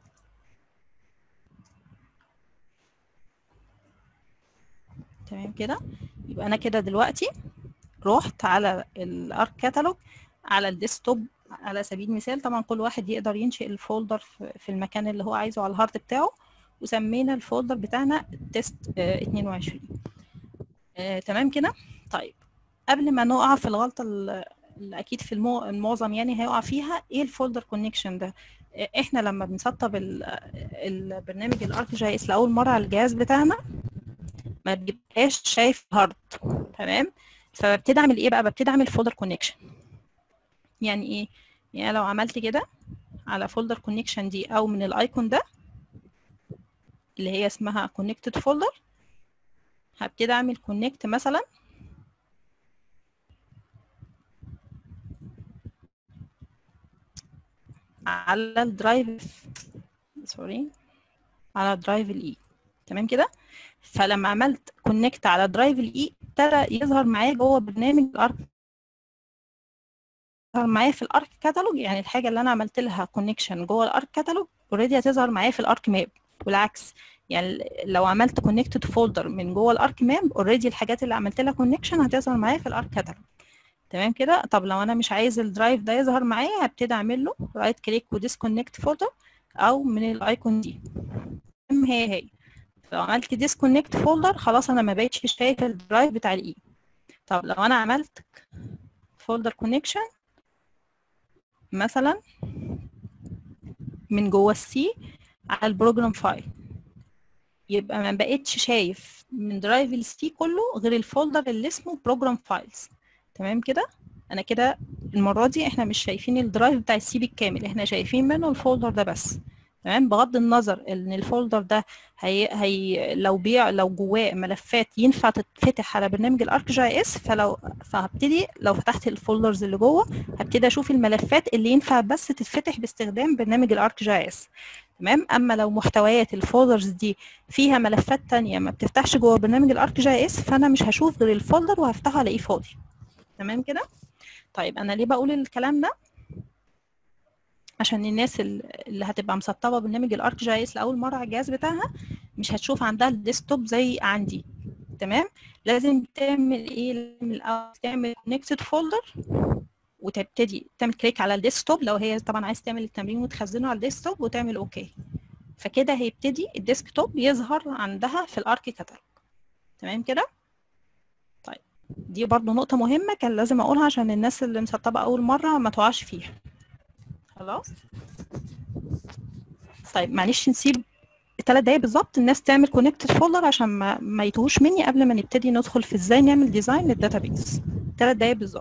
تمام كده يبقى انا كده دلوقتي رحت على الارك كاتالوج على الديسكتوب على سبيل المثال طبعا كل واحد يقدر ينشئ الفولدر في المكان اللي هو عايزه على الهارد بتاعه وسمينا الفولدر بتاعنا تيست 22 آه، تمام كده طيب قبل ما نقع في الغلطه اللي اكيد في المو... المعظم يعني هيقع فيها ايه الفولدر كونكشن ده احنا لما بنسطب البرنامج الارك جي اس لاول مره على الجهاز بتاعنا ما بيبقاش شايف هارد تمام فببتدي اعمل ايه بقى ببتدي اعمل فولدر كونكشن يعني ايه يعني لو عملت كده على فولدر كونكشن دي او من الايكون ده اللي هي اسمها كونكتد فولدر هبتدي اعمل كونكت مثلا على الدرايف سوري على درايف الاي تمام كده فلما عملت كونكت على درايف الاي ابتدى يظهر معايا جوه برنامج الارك يظهر معايا في الارك كاتالوج يعني الحاجه اللي انا عملت لها كونكشن جوه الارك كاتالوج اوريدي هتظهر معايا في الارك ماب والعكس يعني لو عملت كونكتد فولدر من جوه الارك ماب اوريدي الحاجات اللي عملت لها كونكشن هتظهر معايا في الارك كاتالوج تمام كده طب لو انا مش عايز الدرايف ده يظهر معايا هبتدي اعمل له رايت كليك وديسكونكت فولدر او من الايكون دي هي هي لو عملت ديسكونكت فولدر خلاص انا ما بقتش شايف الدرايف بتاع الاي طب لو انا عملت فولدر كونكشن مثلا من جوه السي على البروجرام فايل يبقى ما بقتش شايف من درايف السي كله غير الفولدر اللي اسمه بروجرام فايلز تمام كده انا كده المره دي احنا مش شايفين الدرايف بتاع السي بالكامل احنا شايفين منه الفولدر ده بس تمام بغض النظر ان الفولدر ده هي, هي لو بيع لو جواه ملفات ينفع تتفتح على برنامج الارك جي اس فلو فهبتدي لو فتحت الفولدرز اللي جوه هبتدي اشوف الملفات اللي ينفع بس تتفتح باستخدام برنامج الارك جي اس تمام اما لو محتويات الفولدرز دي فيها ملفات تانية ما بتفتحش جوه برنامج الارك جي اس فانا مش هشوف غير الفولدر وهفتحه الاقيه فاضي تمام كده طيب انا ليه بقول الكلام ده عشان الناس اللي هتبقى مسطبه برنامج الارك جي اس لاول مره على الجهاز بتاعها مش هتشوف عندها الديسكتوب زي عندي تمام لازم تعمل ايه من الاول تعمل كونكتد فولدر وتبتدي تعمل كليك على الديسكتوب لو هي طبعا عايز تعمل التمرين وتخزنه على الديسكتوب وتعمل اوكي فكده هيبتدي الديسكتوب يظهر عندها في الارك كاتالوج تمام كده طيب دي برضو نقطة مهمة كان لازم أقولها عشان الناس اللي مسطبة أول مرة ما تقعش فيها خلاص طيب معلش نسيب ثلاث دقايق بالظبط الناس تعمل كونكتد فولدر عشان ما, ما يتوهوش مني قبل ما نبتدي ندخل في ازاي نعمل ديزاين للداتابيز ثلاث دقايق بالظبط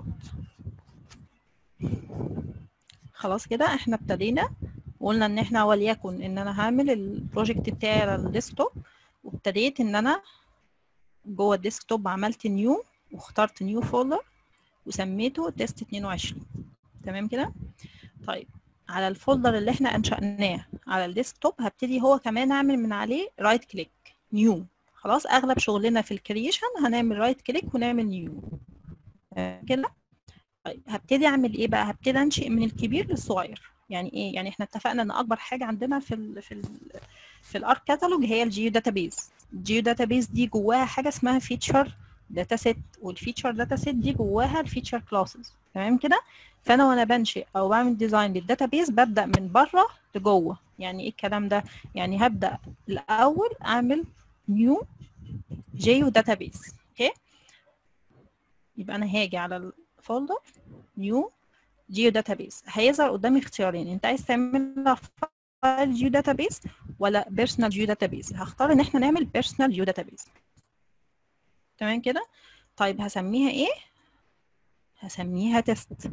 خلاص كده احنا ابتدينا وقلنا ان احنا وليكن ان انا هعمل البروجكت بتاعي على الديسكتوب وابتديت ان انا جوه الديسكتوب عملت نيو واخترت نيو فولدر وسميته تيست 22 تمام كده طيب على الفولدر اللي احنا انشأناه على الديسكتوب هبتدي هو كمان اعمل من عليه رايت كليك نيو خلاص اغلب شغلنا في الكرييشن هنعمل رايت كليك ونعمل نيو كده طيب هبتدي اعمل ايه بقى هبتدي انشئ من الكبير للصغير يعني ايه يعني احنا اتفقنا ان اكبر حاجه عندنا في ال في ال في الارك كاتالوج هي الجيو داتابيز الجيو داتابيز دي جواها حاجه اسمها فيتشر داتا سيت والفيتشر داتا سيت دي جواها الفيتشر كلاسز تمام كده فانا وانا بنشئ او بعمل ديزاين للداتابيز ببدا من بره لجوه يعني ايه الكلام ده يعني هبدا الاول اعمل نيو جيو داتابيز اوكي يبقى انا هاجي على الفولدر نيو جيو داتابيز هيظهر قدامي اختيارين انت عايز تعمل فايل جيو داتابيز ولا بيرسونال جيو داتابيز هختار ان احنا نعمل بيرسونال جيو داتابيز تمام كده طيب هسميها ايه هسميها تيست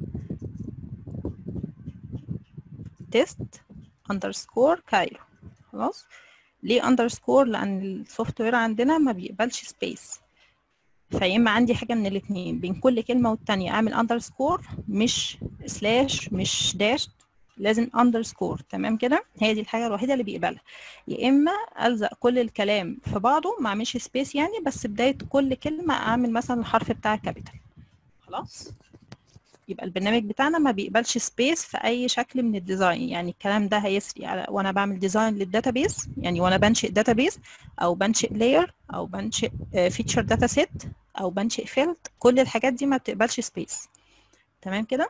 تيست اندرسكور كايرو خلاص ليه اندرسكور لان السوفت وير عندنا ما بيقبلش سبيس فيا اما عندي حاجه من الاثنين بين كل كلمه والتانيه اعمل اندرسكور مش سلاش مش داش لازم اندرسكور تمام كده هي دي الحاجه الوحيده اللي بيقبلها يا اما الزق كل الكلام في بعضه ما اعملش سبيس يعني بس بدايه كل كلمه اعمل مثلا الحرف بتاع كابيتال خلاص يبقى البرنامج بتاعنا ما بيقبلش سبيس في اي شكل من الديزاين يعني الكلام ده هيسري على وانا بعمل ديزاين للداتابيز يعني وانا بنشئ داتابيز او بنشئ لاير او بنشئ فيتشر داتا سيت او بنشئ فيلد كل الحاجات دي ما بتقبلش سبيس تمام كده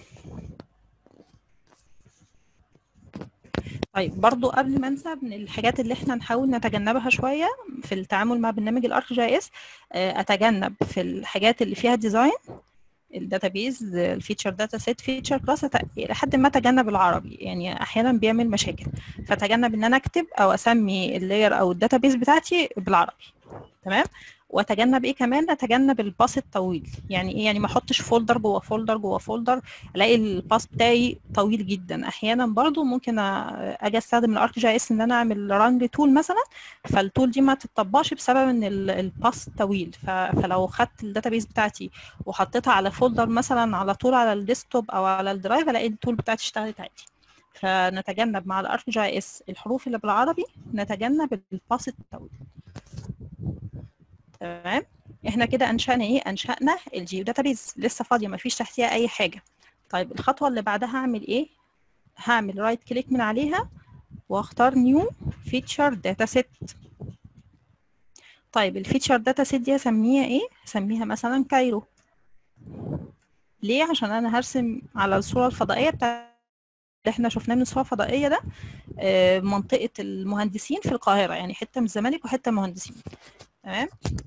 طيب برضو قبل ما انسى من الحاجات اللي احنا نحاول نتجنبها شويه في التعامل مع برنامج الارك جي اس اتجنب في الحاجات اللي فيها ديزاين الداتابيز الفيتشر داتا سيت فيتشر كلاس لحد ما اتجنب العربي يعني احيانا بيعمل مشاكل فتجنب ان انا اكتب او اسمي اللاير او الداتابيز بتاعتي بالعربي تمام واتجنب ايه كمان اتجنب الباص الطويل يعني ايه يعني ما احطش فولدر جوه فولدر جوه فولدر الاقي الباص بتاعي طويل جدا احيانا برضو ممكن اجي استخدم الارك جي اس ان انا اعمل ران لتول مثلا فالتول دي ما تطبقش بسبب ان الباص طويل فلو خدت الداتابيز بتاعتي وحطيتها على فولدر مثلا على طول على الديسكتوب او على الدرايف الاقي التول بتاعتي اشتغلت عادي فنتجنب مع الارك جي اس الحروف اللي بالعربي نتجنب الباص الطويل تمام احنا كده انشأنا ايه انشأنا الجيو داتابيز لسه فاضيه ما فيش تحتيها اي حاجه طيب الخطوه اللي بعدها هعمل ايه هعمل رايت كليك من عليها واختار نيو فيتشر داتا سيت طيب الفيتشر داتا سيت دي هسميها ايه هسميها مثلا كايرو ليه عشان انا هرسم على الصوره الفضائيه بتاعت اللي احنا شفناه من الصوره الفضائيه ده منطقه المهندسين في القاهره يعني حته من الزمالك وحته مهندسين تمام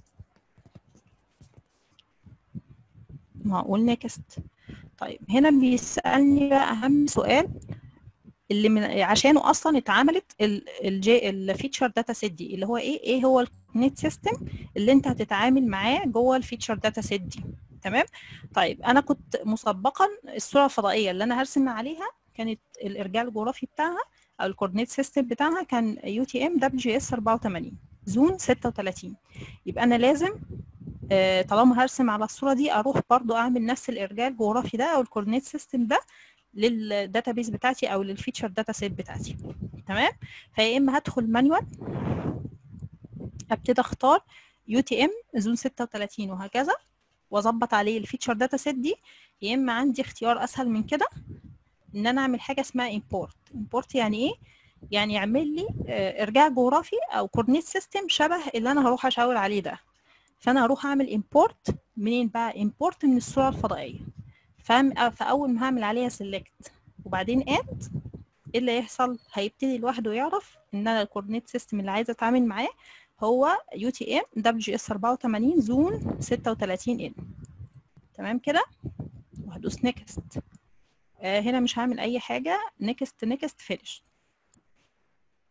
معقول نكست طيب هنا بيسألني بقى أهم سؤال اللي من عشانه أصلا اتعملت الجي الفيتشر داتا سيت دي اللي هو إيه إيه هو النت سيستم اللي أنت هتتعامل معاه جوه الفيتشر داتا سيت دي تمام طيب أنا كنت مسبقا الصورة الفضائية اللي أنا هرسم عليها كانت الإرجاع الجغرافي بتاعها أو الكوردينيت سيستم بتاعها كان يو تي ام دبليو جي اس 84 زون 36 يبقى انا لازم آه طالما هرسم على الصوره دي اروح برضو اعمل نفس الارجاع الجغرافي ده او الكوردينيت سيستم ده للداتابيز بتاعتي او للفيتشر داتا سيت بتاعتي تمام فيا اما هدخل مانوال ابتدي اختار يو تي ام زون 36 وهكذا واظبط عليه الفيتشر داتا سيت دي يا اما عندي اختيار اسهل من كده ان انا اعمل حاجه اسمها امبورت امبورت يعني ايه يعني يعمل لي ارجاع جغرافي او كورنيت سيستم شبه اللي انا هروح اشاور عليه ده فانا هروح اعمل امبورت منين بقى امبورت من الصوره الفضائيه فاول ما هعمل عليها سيلكت وبعدين اد ايه اللي هيحصل هيبتدي لوحده يعرف ان انا الكورنيت سيستم اللي عايزه اتعامل معاه هو يو تي ام دبليو جي اس 84 زون 36 ان تمام كده وهدوس نيكست آه هنا مش هعمل اي حاجه نيكست نيكست فينيش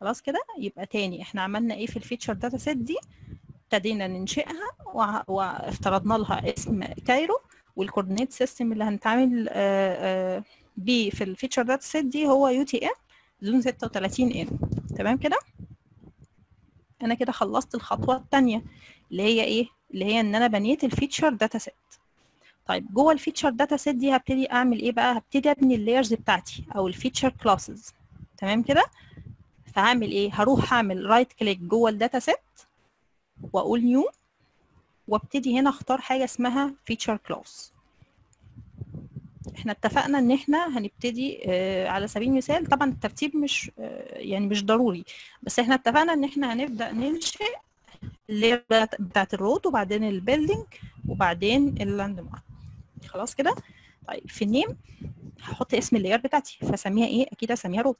خلاص كده يبقى تاني احنا عملنا ايه في الفيتشر داتا سيت دي ابتدينا ننشئها وع- وافترضنا لها اسم كايرو والكوردينيت سيستم اللي هنتعامل آه، آه، بيه في الفيتشر داتا سيت دي هو يو تي ان زون 36 ان تمام كده انا كده خلصت الخطوه الثانيه اللي هي ايه اللي هي ان انا بنيت الفيتشر داتا سيت طيب جوه الفيتشر داتا سيت دي هبتدي اعمل ايه بقى هبتدي ابني اللايرز بتاعتي او الفيتشر كلاسز تمام كده فهعمل ايه هروح اعمل رايت كليك جوه الداتا سيت واقول نيو وابتدي هنا اختار حاجه اسمها فيتشر كلاس احنا اتفقنا ان احنا هنبتدي آه، على سبيل المثال طبعا الترتيب مش آه، يعني مش ضروري بس احنا اتفقنا ان احنا هنبدا ننشئ اللي بتاعت الرود وبعدين البيلدينج وبعدين اللاند مارك خلاص كده طيب في النيم هحط اسم اللاير بتاعتي فاسميها ايه اكيد اسميها رود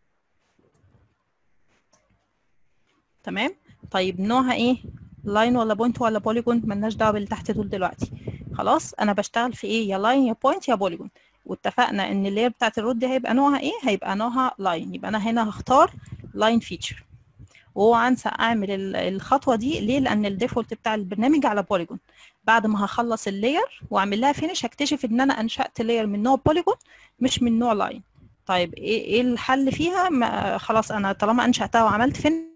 تمام طيب نوعها ايه لاين ولا بوينت ولا بوليجون ملناش دعوه باللي تحت دول دلوقتي خلاص انا بشتغل في ايه يا لاين يا بوينت يا بوليجون واتفقنا ان اللاير بتاعت الرود دي هيبقى نوعها ايه هيبقى نوعها لاين يبقى انا هنا هختار لاين فيتشر وهو انسى اعمل ال- الخطوه دي ليه لان الديفولت بتاع البرنامج على بوليجون بعد ما هخلص اللاير واعمل لها فينش هكتشف ان انا انشات لاير من نوع بوليجون مش من نوع لاين طيب ايه ايه الحل فيها ما خلاص انا طالما انشاتها وعملت فين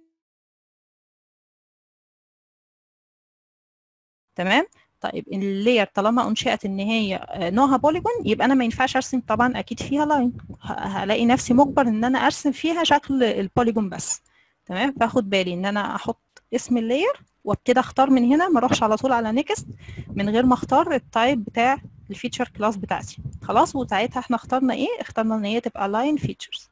تمام طيب اللاير طالما انشئت ان هي آه، نوعها بوليجون يبقى انا ما ينفعش ارسم طبعا اكيد فيها لاين هلاقي نفسي مجبر ان انا ارسم فيها شكل البوليجون بس تمام فاخد بالي ان انا احط اسم اللاير وابتدي اختار من هنا ما اروحش على طول على نيكست من غير ما اختار التايب بتاع الفيتشر كلاس بتاعتي خلاص وساعتها احنا اخترنا ايه اخترنا ان هي تبقى لاين فيتشرز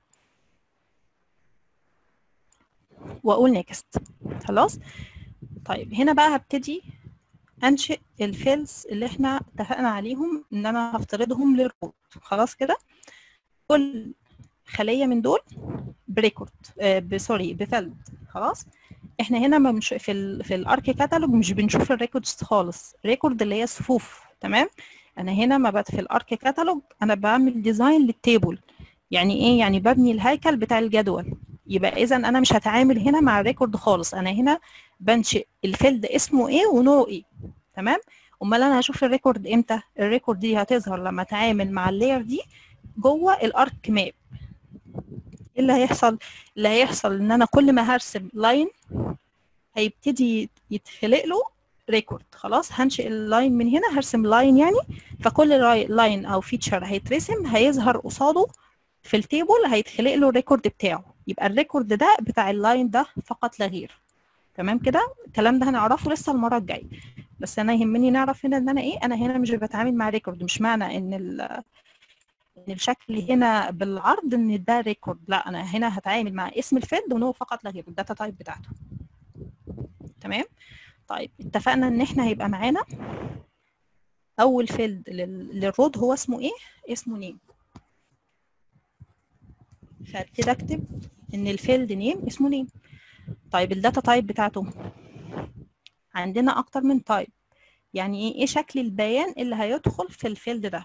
واقول نيكست خلاص طيب هنا بقى هبتدي انشئ الفيلز اللي احنا اتفقنا عليهم ان انا هفترضهم للروت خلاص كده كل خليه من دول بريكورد آه سوري بفيلد خلاص احنا هنا ما بنش... في ال... في الارك كاتالوج مش بنشوف الريكوردز خالص ريكورد اللي هي صفوف تمام انا هنا ما بت في الارك كاتالوج انا بعمل ديزاين للتيبل يعني ايه يعني ببني الهيكل بتاع الجدول يبقى اذا انا مش هتعامل هنا مع الريكورد خالص انا هنا بنشئ الفيلد اسمه ايه ونوعه ايه تمام امال انا هشوف الريكورد امتى الريكورد دي هتظهر لما اتعامل مع اللاير دي جوه الارك ماب ايه اللي هيحصل اللي هيحصل ان انا كل ما هرسم لاين هيبتدي يتخلق له ريكورد خلاص هنشئ اللاين من هنا هرسم لاين يعني فكل لاين او فيتشر هيترسم هيظهر قصاده في التيبل هيتخلق له الريكورد بتاعه يبقى الريكورد ده بتاع اللاين ده فقط لا غير تمام كده الكلام ده هنعرفه لسه المره الجايه بس انا يهمني نعرف هنا ان انا ايه انا هنا مش بتعامل مع ريكورد مش معنى ان ال ان الشكل هنا بالعرض ان ده ريكورد لا انا هنا هتعامل مع اسم الفيلد وان هو فقط لا غير الداتا تايب بتاعته تمام طيب اتفقنا ان احنا هيبقى معانا اول فيلد للرود هو اسمه ايه اسمه نيم فابتدي اكتب ان الفيلد نيم اسمه نيم طيب الداتا تايب بتاعته عندنا اكتر من تايب يعني ايه ايه شكل البيان اللي هيدخل في الفيلد ده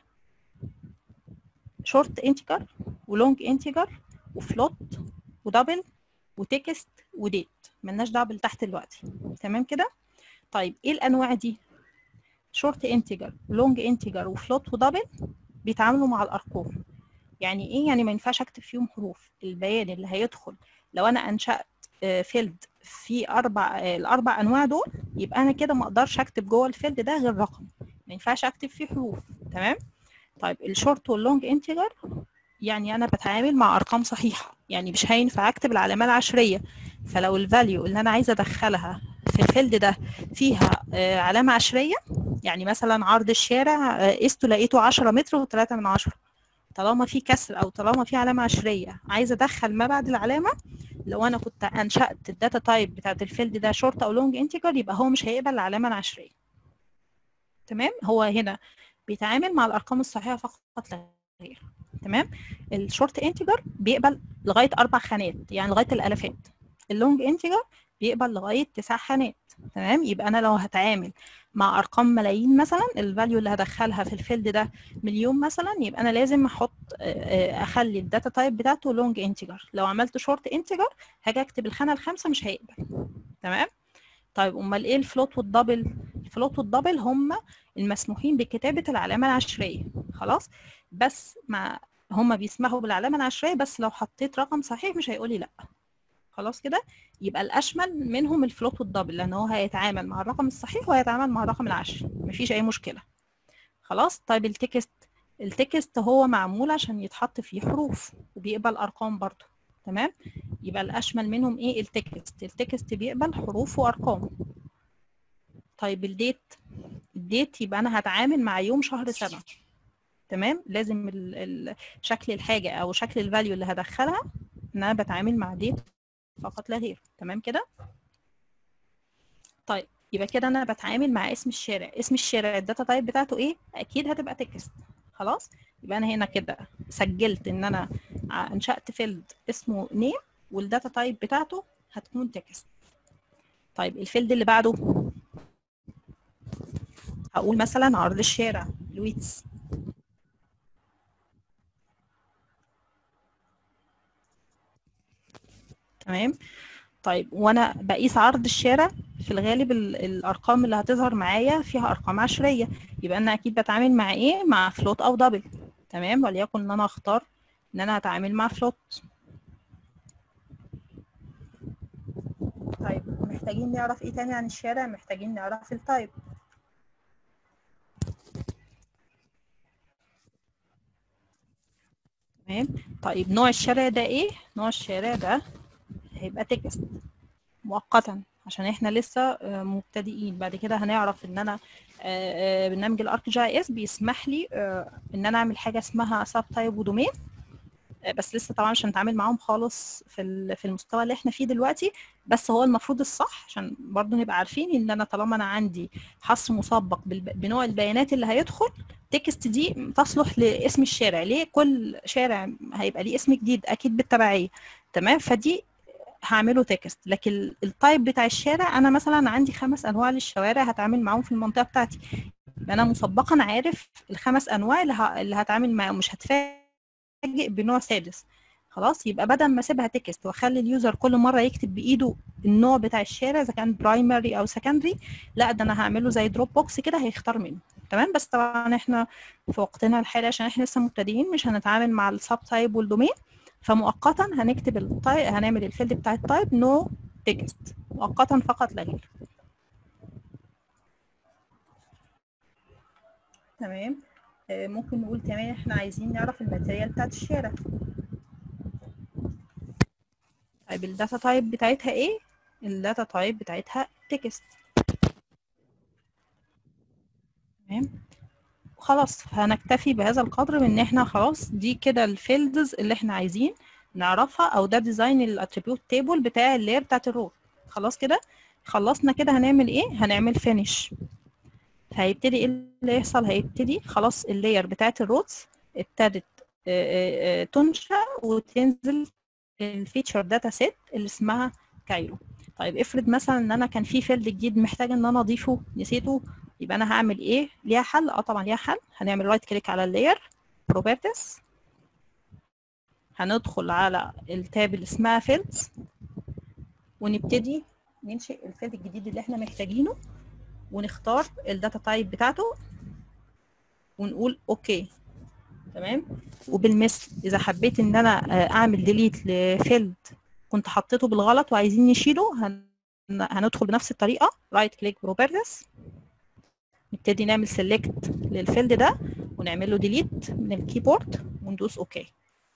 شورت انتجر ولونج انتجر وفلوت ودبل وتكست وديت ملناش دعوه باللي تحت دلوقتي تمام كده طيب ايه الانواع دي شورت انتجر ولونج انتجر وفلوت ودبل بيتعاملوا مع الارقام يعني ايه يعني ما ينفعش اكتب فيهم حروف البيان اللي هيدخل لو انا انشات فيلد في اربع الاربع انواع دول يبقى انا كده ما اقدرش اكتب جوه الفيلد ده غير رقم ما ينفعش اكتب فيه حروف تمام طيب الشورت واللونج انتجر يعني انا بتعامل مع ارقام صحيحه يعني مش هينفع اكتب العلامه العشريه فلو الفاليو اللي انا عايزه ادخلها في الفيلد ده فيها علامه عشريه يعني مثلا عرض الشارع قسته لقيته 10 متر و3 من عشرة طالما في كسر او طالما في علامه عشريه عايزه ادخل ما بعد العلامه لو انا كنت انشات الداتا تايب بتاعت الفيلد ده شورت او لونج انتجر يبقى هو مش هيقبل العلامه العشريه تمام هو هنا بيتعامل مع الارقام الصحيحه فقط لا غير تمام الشورت انتجر بيقبل لغايه اربع خانات يعني لغايه الالافات اللونج انتجر بيقبل لغايه تسع خانات تمام يبقى انا لو هتعامل مع ارقام ملايين مثلا الفاليو اللي هدخلها في الفيلد ده مليون مثلا يبقى انا لازم احط آه، آه، اخلي الداتا تايب بتاعته لونج انتجر لو عملت شورت انتجر هاجي اكتب الخانه الخامسه مش هيقبل تمام طيب امال ايه الفلوت والدبل الفلوت والدبل هم المسموحين بكتابه العلامه العشريه خلاص بس مع هم بيسمحوا بالعلامه العشريه بس لو حطيت رقم صحيح مش هيقولي لا خلاص كده يبقى الاشمل منهم الفلوت والدبل لان هو هيتعامل مع الرقم الصحيح وهيتعامل مع الرقم العشري مفيش اي مشكله خلاص طيب التكست التكست هو معمول عشان يتحط فيه حروف وبيقبل ارقام برضو تمام يبقى الاشمل منهم ايه التكست التكست بيقبل حروف وارقام طيب الديت الديت يبقى انا هتعامل مع يوم شهر سنه تمام لازم ال ال شكل الحاجه او شكل الفاليو اللي هدخلها ان انا بتعامل مع ديت فقط لا غير تمام كده طيب يبقى كده انا بتعامل مع اسم الشارع اسم الشارع الداتا تايب بتاعته ايه اكيد هتبقى تكست خلاص يبقى انا هنا كده سجلت ان انا ع- انشأت فيلد اسمه نيم والداتا تايب بتاعته هتكون تكست طيب الفيلد اللي بعده هقول مثلا عرض الشارع لويتس تمام طيب وانا بقيس عرض الشارع في الغالب ال- الارقام اللي هتظهر معايا فيها ارقام عشريه يبقى انا اكيد بتعامل مع ايه مع فلوت او دبل تمام وليكن ان انا اختار ان انا هتعامل مع فلوت طيب محتاجين نعرف ايه تاني عن الشارع محتاجين نعرف التايب تمام طيب نوع الشارع ده ايه نوع الشارع ده هيبقى تكست مؤقتا عشان احنا لسه آه، مبتدئين بعد كده هنعرف ان انا آه، آه، برنامج الارك جي اس بيسمح لي آه، ان انا اعمل حاجه اسمها سب تايب ودومين آه، بس لسه طبعا مش هنتعامل معاهم خالص في ال- في المستوى اللي احنا فيه دلوقتي بس هو المفروض الصح عشان برضو نبقى عارفين ان انا طالما انا عندي حصر مسبق بالب- بنوع البيانات اللي هيدخل تكست دي تصلح لاسم الشارع ليه كل شارع هيبقى ليه اسم جديد اكيد بالتبعيه تمام فدي هعمله تكست لكن ال- التايب بتاع الشارع انا مثلا عندي خمس انواع للشوارع هتعامل معاهم في المنطقه بتاعتي يبقى انا مسبقا عارف الخمس انواع اللي, ه... اللي هتعامل معاهم مش هتفاجئ بنوع سادس خلاص يبقى بدل ما اسيبها تكست واخلي اليوزر كل مره يكتب بايده النوع بتاع الشارع اذا كان برايمري او سكندري لا ده انا هعمله زي دروب بوكس كده هيختار منه تمام بس طبعا احنا في وقتنا الحالي عشان احنا لسه مبتدئين مش هنتعامل مع السب تايب والدومين فمؤقتا هنكتب التايب هنعمل الفيلد بتاع التايب نو تكست مؤقتا فقط لا غير تمام آه، ممكن نقول كمان احنا عايزين نعرف الماتيريال بتاعت الشارع طيب الداتا تايب بتاعتها ايه الداتا تايب بتاعتها تكست تمام خلاص هنكتفي بهذا القدر من ان احنا خلاص دي كده الفيلدز اللي احنا عايزين نعرفها او ده ديزاين الاتريبيوت تيبل بتاع اللاير بتاعت الرول خلاص كده خلصنا كده هنعمل ايه هنعمل فينيش هيبتدي ايه اللي يحصل هيبتدي خلاص اللاير بتاعت الروتس ابتدت آه، آه، تنشأ وتنزل الفيتشر داتا سيت اللي اسمها كايرو طيب افرض مثلا ان انا كان في فيلد جديد محتاج ان انا اضيفه نسيته يبقى انا هعمل ايه ليها حل اه طبعا ليها حل هنعمل رايت كليك على اللاير بروبرتيز هندخل على التاب اللي اسمها فيلدز ونبتدي ننشئ الفيلد الجديد اللي احنا محتاجينه ونختار الداتا تايب بتاعته ونقول اوكي تمام وبالمثل اذا حبيت ان انا آه، اعمل ديليت لفيلد كنت حطيته بالغلط وعايزين نشيله هن... هندخل بنفس الطريقه رايت كليك بروبرتيز نبتدي نعمل سيلكت للفيلد ده ونعمل له ديليت من الكيبورد وندوس اوكي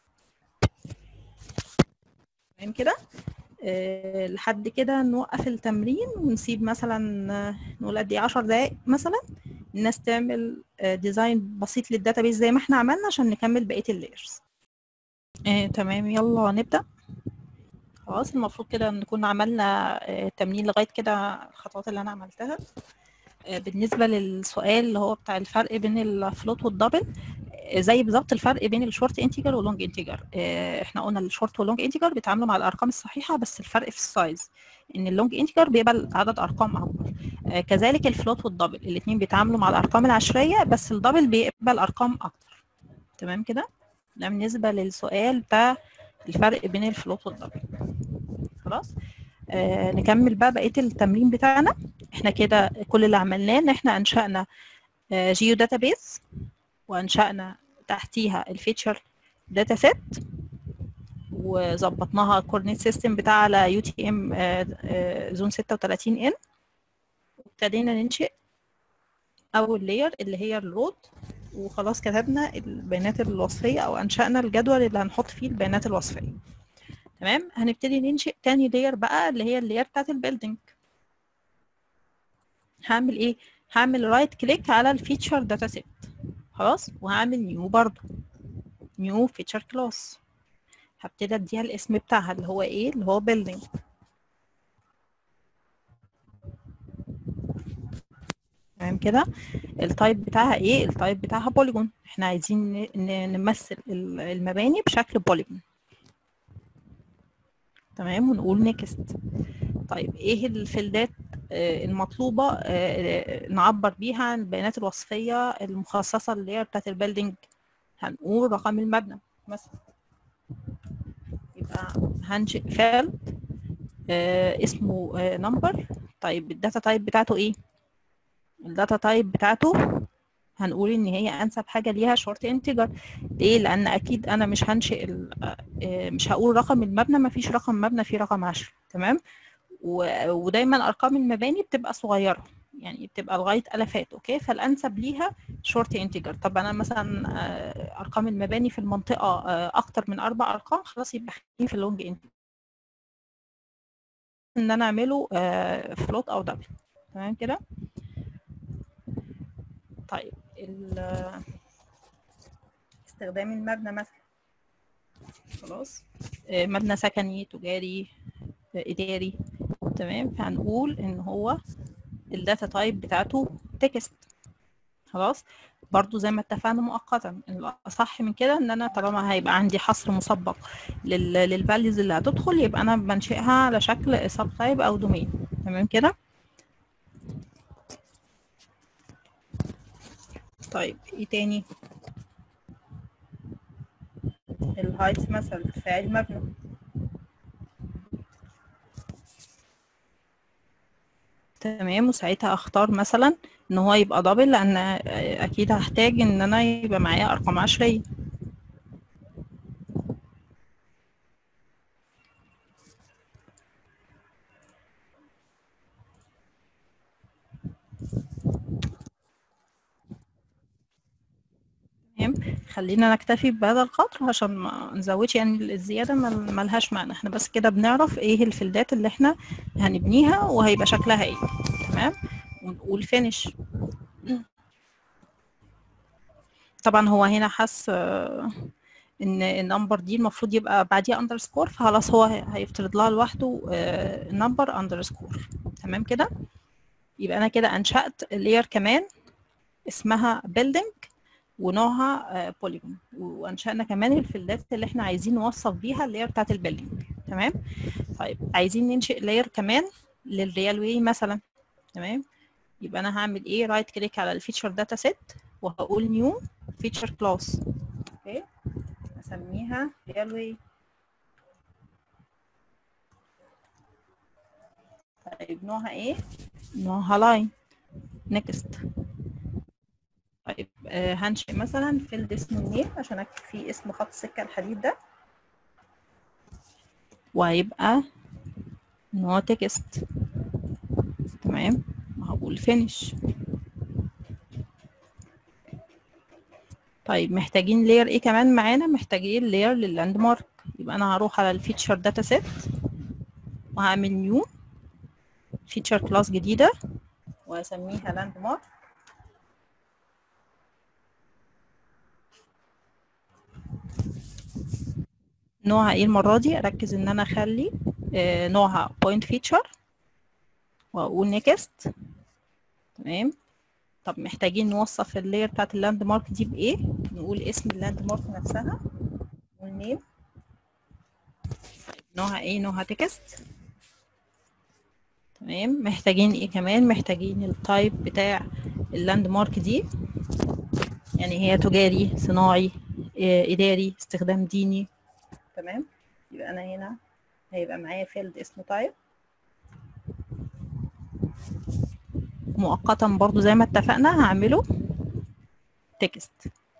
تمام كده أه لحد كده نوقف التمرين ونسيب مثلا آه، نقول قد ايه 10 دقايق مثلا الناس تعمل آه، ديزاين بسيط للداتابيز زي ما احنا عملنا عشان نكمل بقيه اللايرز آه تمام يلا نبدا خلاص المفروض كده نكون عملنا آه، تمرين لغايه كده الخطوات اللي انا عملتها آه، بالنسبه للسؤال اللي هو بتاع الفرق بين الفلوت والدبل زي بالظبط الفرق بين الشورت انتجر واللونج انتجر احنا قلنا الشورت واللونج انتجر بيتعاملوا مع الارقام الصحيحه بس الفرق في السايز ان اللونج انتجر بيبقى عدد ارقام اكبر آه، كذلك الفلوت والدبل الاثنين بيتعاملوا مع الارقام العشريه بس الدبل بيقبل ارقام اكتر تمام كده ده بالنسبه للسؤال بتاع الفرق بين الفلوت والدبل خلاص آه نكمل بقى بقيه التمرين بتاعنا احنا كده كل اللي عملناه ان احنا انشأنا آه جيو داتابيز وانشأنا تحتيها الفيتشر داتا سيت وظبطناها الكورنيت سيستم بتاع على يو تي ام زون 36 ان وابتدينا ننشئ اول لاير اللي هي الرود وخلاص كتبنا البيانات الوصفيه او انشأنا الجدول اللي هنحط فيه البيانات الوصفيه تمام هنبتدي ننشئ تاني لاير بقى اللي هي اللاير بتاعت البيلدينج هعمل ايه هعمل رايت كليك على الفيتشر داتا سيت خلاص وهعمل نيو برضو نيو فيتشر كلاس هبتدي اديها الاسم بتاعها اللي هو ايه اللي هو building تمام كده التايب بتاعها ايه التايب بتاعها بوليجون احنا عايزين ن- ن- نمثل ال- المباني بشكل بوليجون تمام ونقول نيكست طيب ايه الفيلدات آه، المطلوبة آه، نعبر بيها عن البيانات الوصفية المخصصة اللي هي بتاعت البيلدينج هنقول رقم المبنى مثلا يبقى هنشئ فيلد آه، اسمه نمبر طيب الداتا تايب بتاعته ايه الداتا تايب بتاعته هنقول ان هي انسب حاجه ليها شورت انتجر ليه لان اكيد انا مش هنشئ ال- آه، مش هقول رقم المبنى ما فيش رقم مبنى فيه رقم 10 تمام و- ودايما ارقام المباني بتبقى صغيره يعني بتبقى لغايه الافات اوكي فالانسب ليها شورت انتجر طب انا مثلا آه، ارقام المباني في المنطقه آه، اكتر من اربع ارقام خلاص يبقى خليني في اللونج انتجر ان انا اعمله فلوت او دبل تمام كده طيب ال- استخدام المبنى مثلا خلاص آه، مبنى سكني تجاري آه، اداري تمام فهنقول ان هو الداتا تايب بتاعته تكست خلاص برضو زي ما اتفقنا مؤقتا الاصح من كده ان انا طالما هيبقى عندي حصر مسبق للفاليوز اللي هتدخل يبقى انا بنشئها على شكل سب تايب او دومين تمام كده طيب ايه تاني الهايت مثلا ارتفاع المبنى تمام وساعتها اختار مثلا ان هو يبقى دبل لان اكيد هحتاج ان انا يبقى معايا ارقام عشرية تمام خلينا نكتفي بهذا القدر عشان ما نزودش يعني الزيادة مل- ملهاش معنى احنا بس كده بنعرف ايه الفيلدات اللي احنا هنبنيها وهيبقى شكلها ايه تمام ونقول فينش طبعا هو هنا حس آه، ان النمبر دي المفروض يبقى بعديها اندرسكور فخلاص هو هي- هيفترض لها لوحده نمبر اندرسكور تمام كده يبقى انا كده انشأت لاير كمان اسمها building ونوعها بوليجون وانشأنا كمان الفيلدات اللي احنا عايزين نوصف بيها اللاير بتاعت البيلدينج تمام طيب عايزين ننشئ لاير كمان للريال واي مثلا تمام يبقى انا هعمل ايه رايت كليك على الفيتشر داتا سيت وهقول نيو فيتشر كلاس اوكي اسميها ريال واي طيب نوعها ايه نوعها لاين نيكست طيب آه هنشئ مثلا فيلد اسمه نيل عشان اكتب فيه اسم خط السكه الحديد ده وهيبقى ان هو تكست تمام وهقول فينش طيب محتاجين لاير ايه كمان معانا محتاجين لاير لللاند مارك يبقى انا هروح على الفيتشر داتا سيت وهعمل نيو فيتشر كلاس جديده وهسميها لاند مارك نوعها ايه المرة دي اركز ان انا اخلي آه نوعها point feature واقول next تمام طب محتاجين نوصف اللاير بتاعت اللاند مارك دي بايه نقول اسم اللاند مارك نفسها والنيم نوعها ايه نوعها تكست تمام محتاجين ايه كمان محتاجين التايب بتاع اللاند مارك دي يعني هي تجاري صناعي إيه، اداري استخدام ديني تمام يبقى انا هنا هيبقى معايا فيلد اسمه تايب مؤقتا برضو زي ما اتفقنا هعمله تكست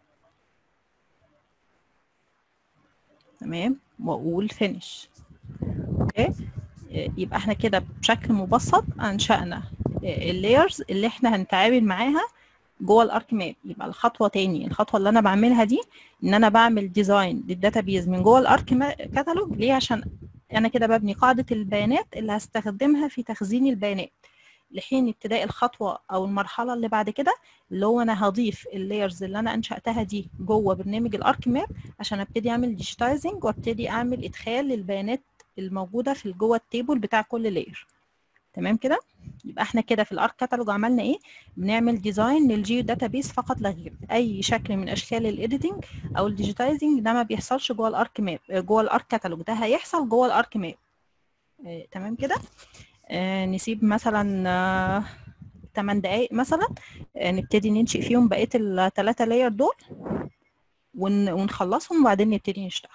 تمام واقول فينيش اوكي يبقى احنا كده بشكل مبسط انشأنا اللايرز اللي احنا هنتعامل معاها جوه الارك ماب يبقى الخطوه تاني الخطوه اللي انا بعملها دي ان انا بعمل ديزاين للداتابيز من جوه الارك كاتالوج ليه عشان انا كده ببني قاعده البيانات اللي هستخدمها في تخزين البيانات لحين ابتداء الخطوه او المرحله اللي بعد كده اللي هو انا هضيف اللايرز اللي انا انشاتها دي جوه برنامج الارك ماب عشان ابتدي اعمل ديجيتايزنج وابتدي اعمل ادخال للبيانات الموجوده في جوه التيبل بتاع كل لاير تمام كده يبقى احنا كده في الارك كاتالوج عملنا ايه بنعمل ديزاين للجيو داتابيس فقط لا غير اي شكل من اشكال الايديتنج او الديجيتايزنج ده ما بيحصلش جوه الارك ماب جوه الارك كاتالوج ده هيحصل جوه الارك ماب اه تمام كده اه نسيب مثلا اه 8 دقايق مثلا اه نبتدي ننشئ فيهم بقيه الثلاثه لاير دول ون ونخلصهم وبعدين نبتدي نشتغل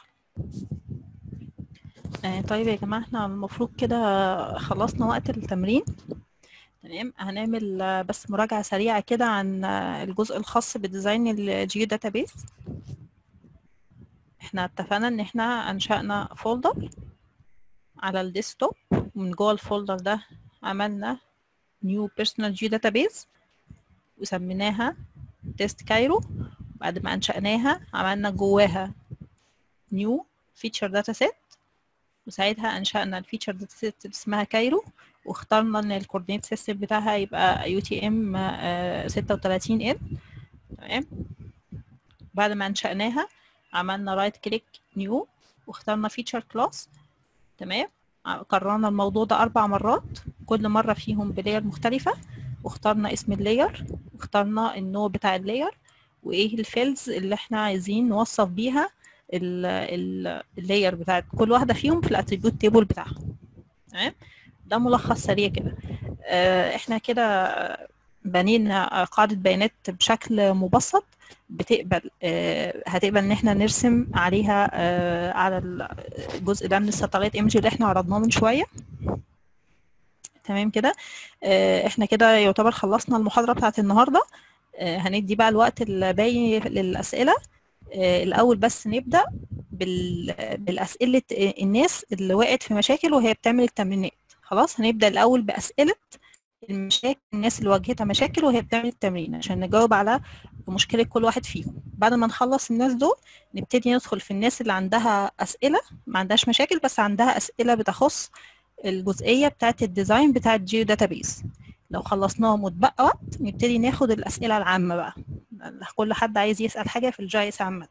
آه طيب يا جماعة احنا المفروض كده خلصنا وقت التمرين تمام هنعمل آه، بس مراجعة سريعة كده عن آه، الجزء الخاص بديزاين الجيو داتابيس احنا اتفقنا ان احنا انشأنا فولدر على الديسكتوب ومن جوه الفولدر ده عملنا نيو بيرسونال جيو داتابيس وسميناها تيست كايرو بعد ما انشأناها عملنا جواها نيو فيتشر داتا سيت وساعتها انشأنا الفيتشر داتا سيت اسمها كايرو واخترنا ان الكوردينيت سيستم بتاعها يبقى يو تي ام 36 ان تمام بعد ما انشأناها عملنا رايت كليك نيو واخترنا فيتشر كلاس تمام ع- كررنا الموضوع ده اربع مرات كل مره فيهم بلاير مختلفه واخترنا اسم اللاير واخترنا النوع بتاع اللاير وايه الفيلدز اللي احنا عايزين نوصف بيها ال- ال- اللاير بتاعت كل واحده فيهم في الاتريبيوت تيبل بتاعها تمام ده ملخص سريع كده آه، احنا كده بنينا قاعدة بيانات بشكل مبسط بتقبل آه، هتقبل ان احنا نرسم عليها آه، على الجزء ده من الساتلايت ايمج اللي احنا عرضناه من شوية تمام كده آه، احنا كده يعتبر خلصنا المحاضرة بتاعت النهاردة آه، هندي بقى الوقت الباقي للأسئلة آه، الأول بس نبدأ بال- بالأسئلة الناس اللي وقعت في مشاكل وهي بتعمل التمرينات خلاص هنبدأ الأول بأسئلة المشاكل الناس اللي واجهتها مشاكل وهي بتعمل التمرين عشان نجاوب على مشكلة كل واحد فيهم بعد ما نخلص الناس دول نبتدي ندخل في الناس اللي عندها أسئلة ما عندهاش مشاكل بس عندها أسئلة بتخص الجزئية بتاعة الديزاين بتاع الجيو داتابيز لو خلصناهم واتبقى وقت نبتدي ناخد الأسئلة العامة بقى كل حد عايز يسأل حاجة في الجايس عامة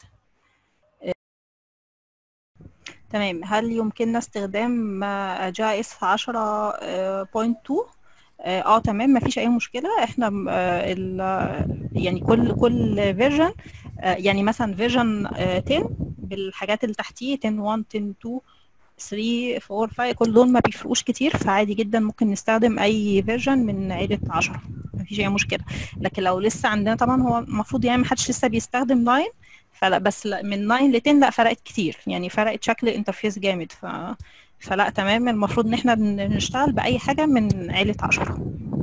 تمام هل يمكننا استخدام جي اس 10.2 اه تمام مفيش اي مشكله احنا م- آه، ال- يعني كل كل فيرجن يعني مثلا فيرجن 10 بالحاجات اللي تحتيه 10 1 10 2 3 4 5 كل دول ما بيفرقوش كتير فعادي جدا ممكن نستخدم اي فيرجن من عيله 10 مفيش اي مشكله لكن لو لسه عندنا طبعا هو المفروض يعني محدش لسه بيستخدم 9 فلا بس لا من 9 ل 10 لا فرقت كتير يعني فرقت شكل الانترفيس جامد ف فلا تمام المفروض ان احنا بن- نشتغل باي حاجه من عيله 10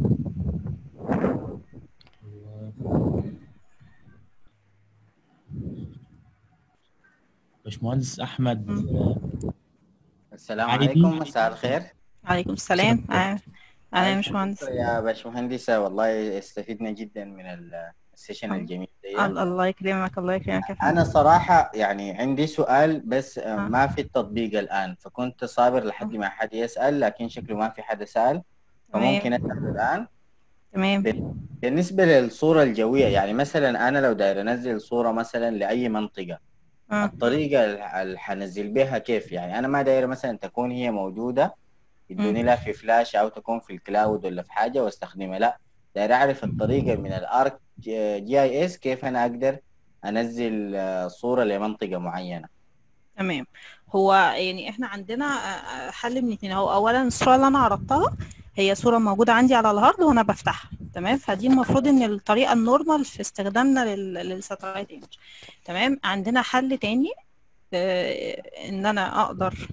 باشمهندس احمد مم. آه، السلام علي عليكم دي. مساء الخير عليكم السلام السلام. آه، انا يا آه، باشمهندس يا باشمهندسة والله استفدنا جدا من ال- السيشن آه. الجميل ده الله الله يكرمك الله يكرمك يا فندم. أنا صراحة يعني عندي سؤال بس آه، آه. ما في التطبيق الآن فكنت صابر لحد ما حد يسأل لكن شكله ما في حد سأل فممكن تمام أسأل الآن تمام بالنسبة للصورة الجوية يعني مثلا أنا لو داير أنزل صورة مثلا لأي منطقة آه. الطريقة اللي حنزل بها كيف يعني أنا ما داير مثلا تكون هي موجودة يدوني لها في فلاش أو تكون في الكلاود ولا في حاجة واستخدمها لا داير اعرف الطريقه من الارك جي اي اس كيف انا اقدر انزل آه، صوره لمنطقه معينه تمام هو يعني احنا عندنا آه، آه، حل من اتنين هو اولا الصوره اللي انا عرضتها هي صوره موجوده عندي على الهارد وانا بفتحها تمام فدي المفروض ان الطريقه النورمال في استخدامنا لل- للساتلايت ايمج تمام عندنا حل تاني آه، ان انا اقدر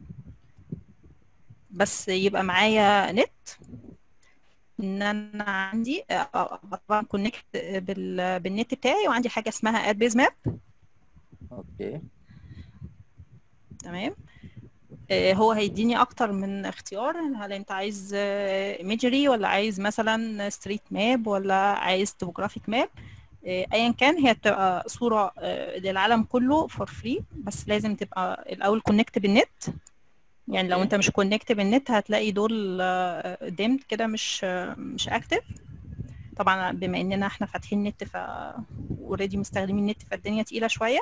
بس يبقى معايا نت ان انا عندي آه، آه، طبعا كونكت بال- بالنت بتاعي وعندي حاجه اسمها اد بيز ماب اوكي تمام آه، هو هيديني اكتر من اختيار هل انت عايز ايميجري ولا عايز مثلا ستريت ماب ولا عايز توبوجرافيك ماب ايا كان هي بتبقى صوره آه، للعالم كله فور فري بس لازم تبقى الاول كونكت بالنت يعني لو أوكي. انت مش كونكت بالنت هتلاقي دول ديمت كده مش آه، مش اكتف طبعا بما اننا احنا فاتحين نت ف اوريدي مستخدمين نت فالدنيا تقيله شويه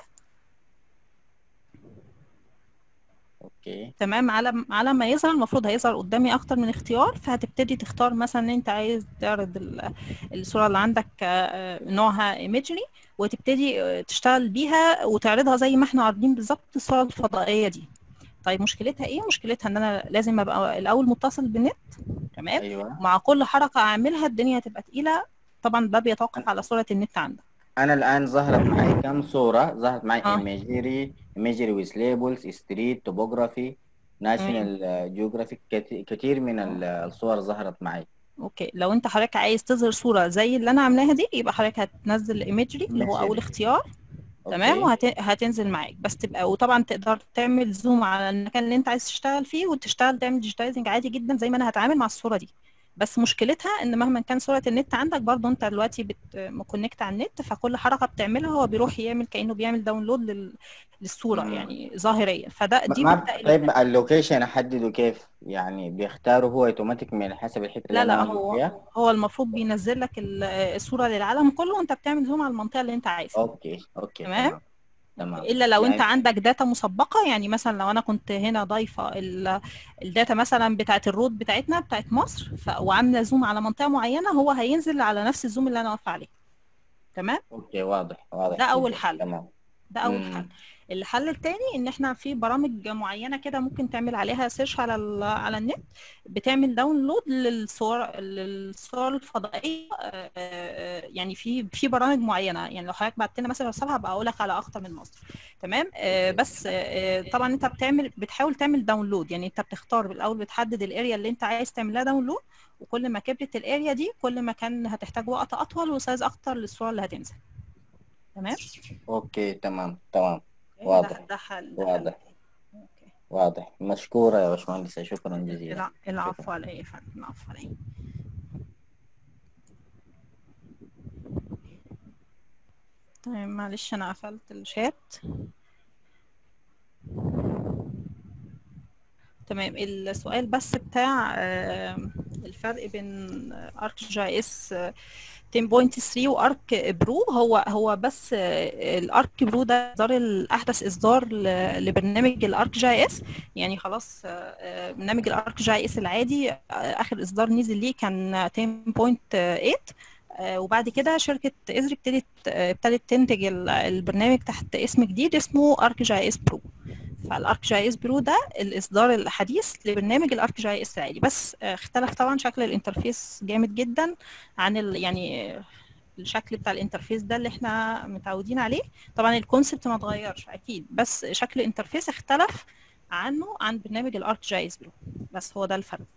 اوكي تمام على على ما يظهر المفروض هيظهر قدامي اكتر من اختيار فهتبتدي تختار مثلا ان انت عايز تعرض ال- الصوره اللي عندك آه، نوعها ايميجري وتبتدي آه، تشتغل بيها وتعرضها زي ما احنا عارضين بالظبط الصوره الفضائيه دي طيب مشكلتها ايه مشكلتها ان انا لازم ابقى الاول متصل بالنت تمام ايوه ومع كل حركه اعملها الدنيا هتبقى تقيله طبعا ده بيتوقف على سرعه النت عندك انا الان ظهرت معي كم صوره ظهرت معي آه. ايميجري ايميجري ويز ليبلز ستريت توبوغرافي ناشونال جيوغرافيك كثير من ال- الصور ظهرت معي اوكي لو انت حضرتك عايز تظهر صوره زي اللي انا عاملاها دي يبقى حضرتك هتنزل ايميجري اللي هو اول Imagery. اختيار تمام وهتنزل معاك بس تبقى وطبعا تقدر تعمل زوم على المكان اللي انت عايز تشتغل فيه وتشتغل تعمل ديجيتايزنج عادي جدا زي ما انا هتعامل مع الصوره دي بس مشكلتها ان مهما كان سرعه النت عندك برضو انت دلوقتي بت مكونكت على النت فكل حركه بتعملها هو بيروح يعمل كانه بيعمل داونلود لل... للصوره مم. يعني ظاهريا فده ما دي ما بتبدا طيب اللوكيشن احدده كيف يعني بيختاروا هو اوتوماتيك من حسب الحته اللي لا لا انا موجود هو فيها هو المفروض بينزل لك ال- الصوره للعالم كله وانت بتعمل زوم على المنطقه اللي انت عايزها اوكي اوكي تمام. تمام تمام الا لو انت يعني عندك داتا مسبقه يعني مثلا لو انا كنت هنا ضايفه ال- الداتا مثلا بتاعت الرود بتاعتنا بتاعت مصر ف... وعامله زوم على منطقه معينه هو هينزل على نفس الزوم اللي انا واقفه عليه تمام اوكي واضح واضح ده أول جداً. حل. تمام ده اول مم. حل الحل التاني ان احنا في برامج معينه كده ممكن تعمل عليها سيرش على ال... على النت بتعمل داونلود للصور للصور الفضائيه آه، آه، يعني في في برامج معينه يعني لو حضرتك بعت لنا مثلا رسالة هبقى اقول لك على اكتر من مصدر تمام آه، بس آه، طبعا انت بتعمل بتحاول تعمل داونلود يعني انت بتختار بالاول بتحدد الاريا اللي انت عايز تعمل لها داونلود وكل ما كبرت الاريا دي كل ما كان هتحتاج وقت اطول وسايز اكتر للصور اللي هتنزل تمام اوكي تمام تمام ده- واضح. ده حل ده واضح. حل تاني. اوكي واضح مشكورة يا باشمهندسة شكرا جزيلا الع- العفو على ايه يا فندم العفو على ايه تمام معلش انا قفلت الشات تمام السؤال بس بتاع آه، الفرق بين ارك جي اس 10.3 وارك برو هو هو بس آه، الارك برو ده اصدار الاحدث اصدار ل- لبرنامج الارك جي اس يعني خلاص آه، آه، برنامج الارك جي اس العادي آه، اخر اصدار نزل ليه كان 10.8 آه، وبعد كده شركة ازري ابتدت آه، ابتدت تنتج ال- البرنامج تحت اسم جديد اسمه ارك جي اس برو فالارك جي اس برو ده الاصدار الحديث لبرنامج الارك جي اس العادي بس آه، اختلف طبعا شكل الانترفيس جامد جدا عن ال يعني آه، الشكل بتاع الانترفيس ده اللي احنا متعودين عليه طبعا الكونسبت ما اتغيرش اكيد بس شكل الانترفيس اختلف عنه عن برنامج الارك جي اس برو بس هو ده الفرق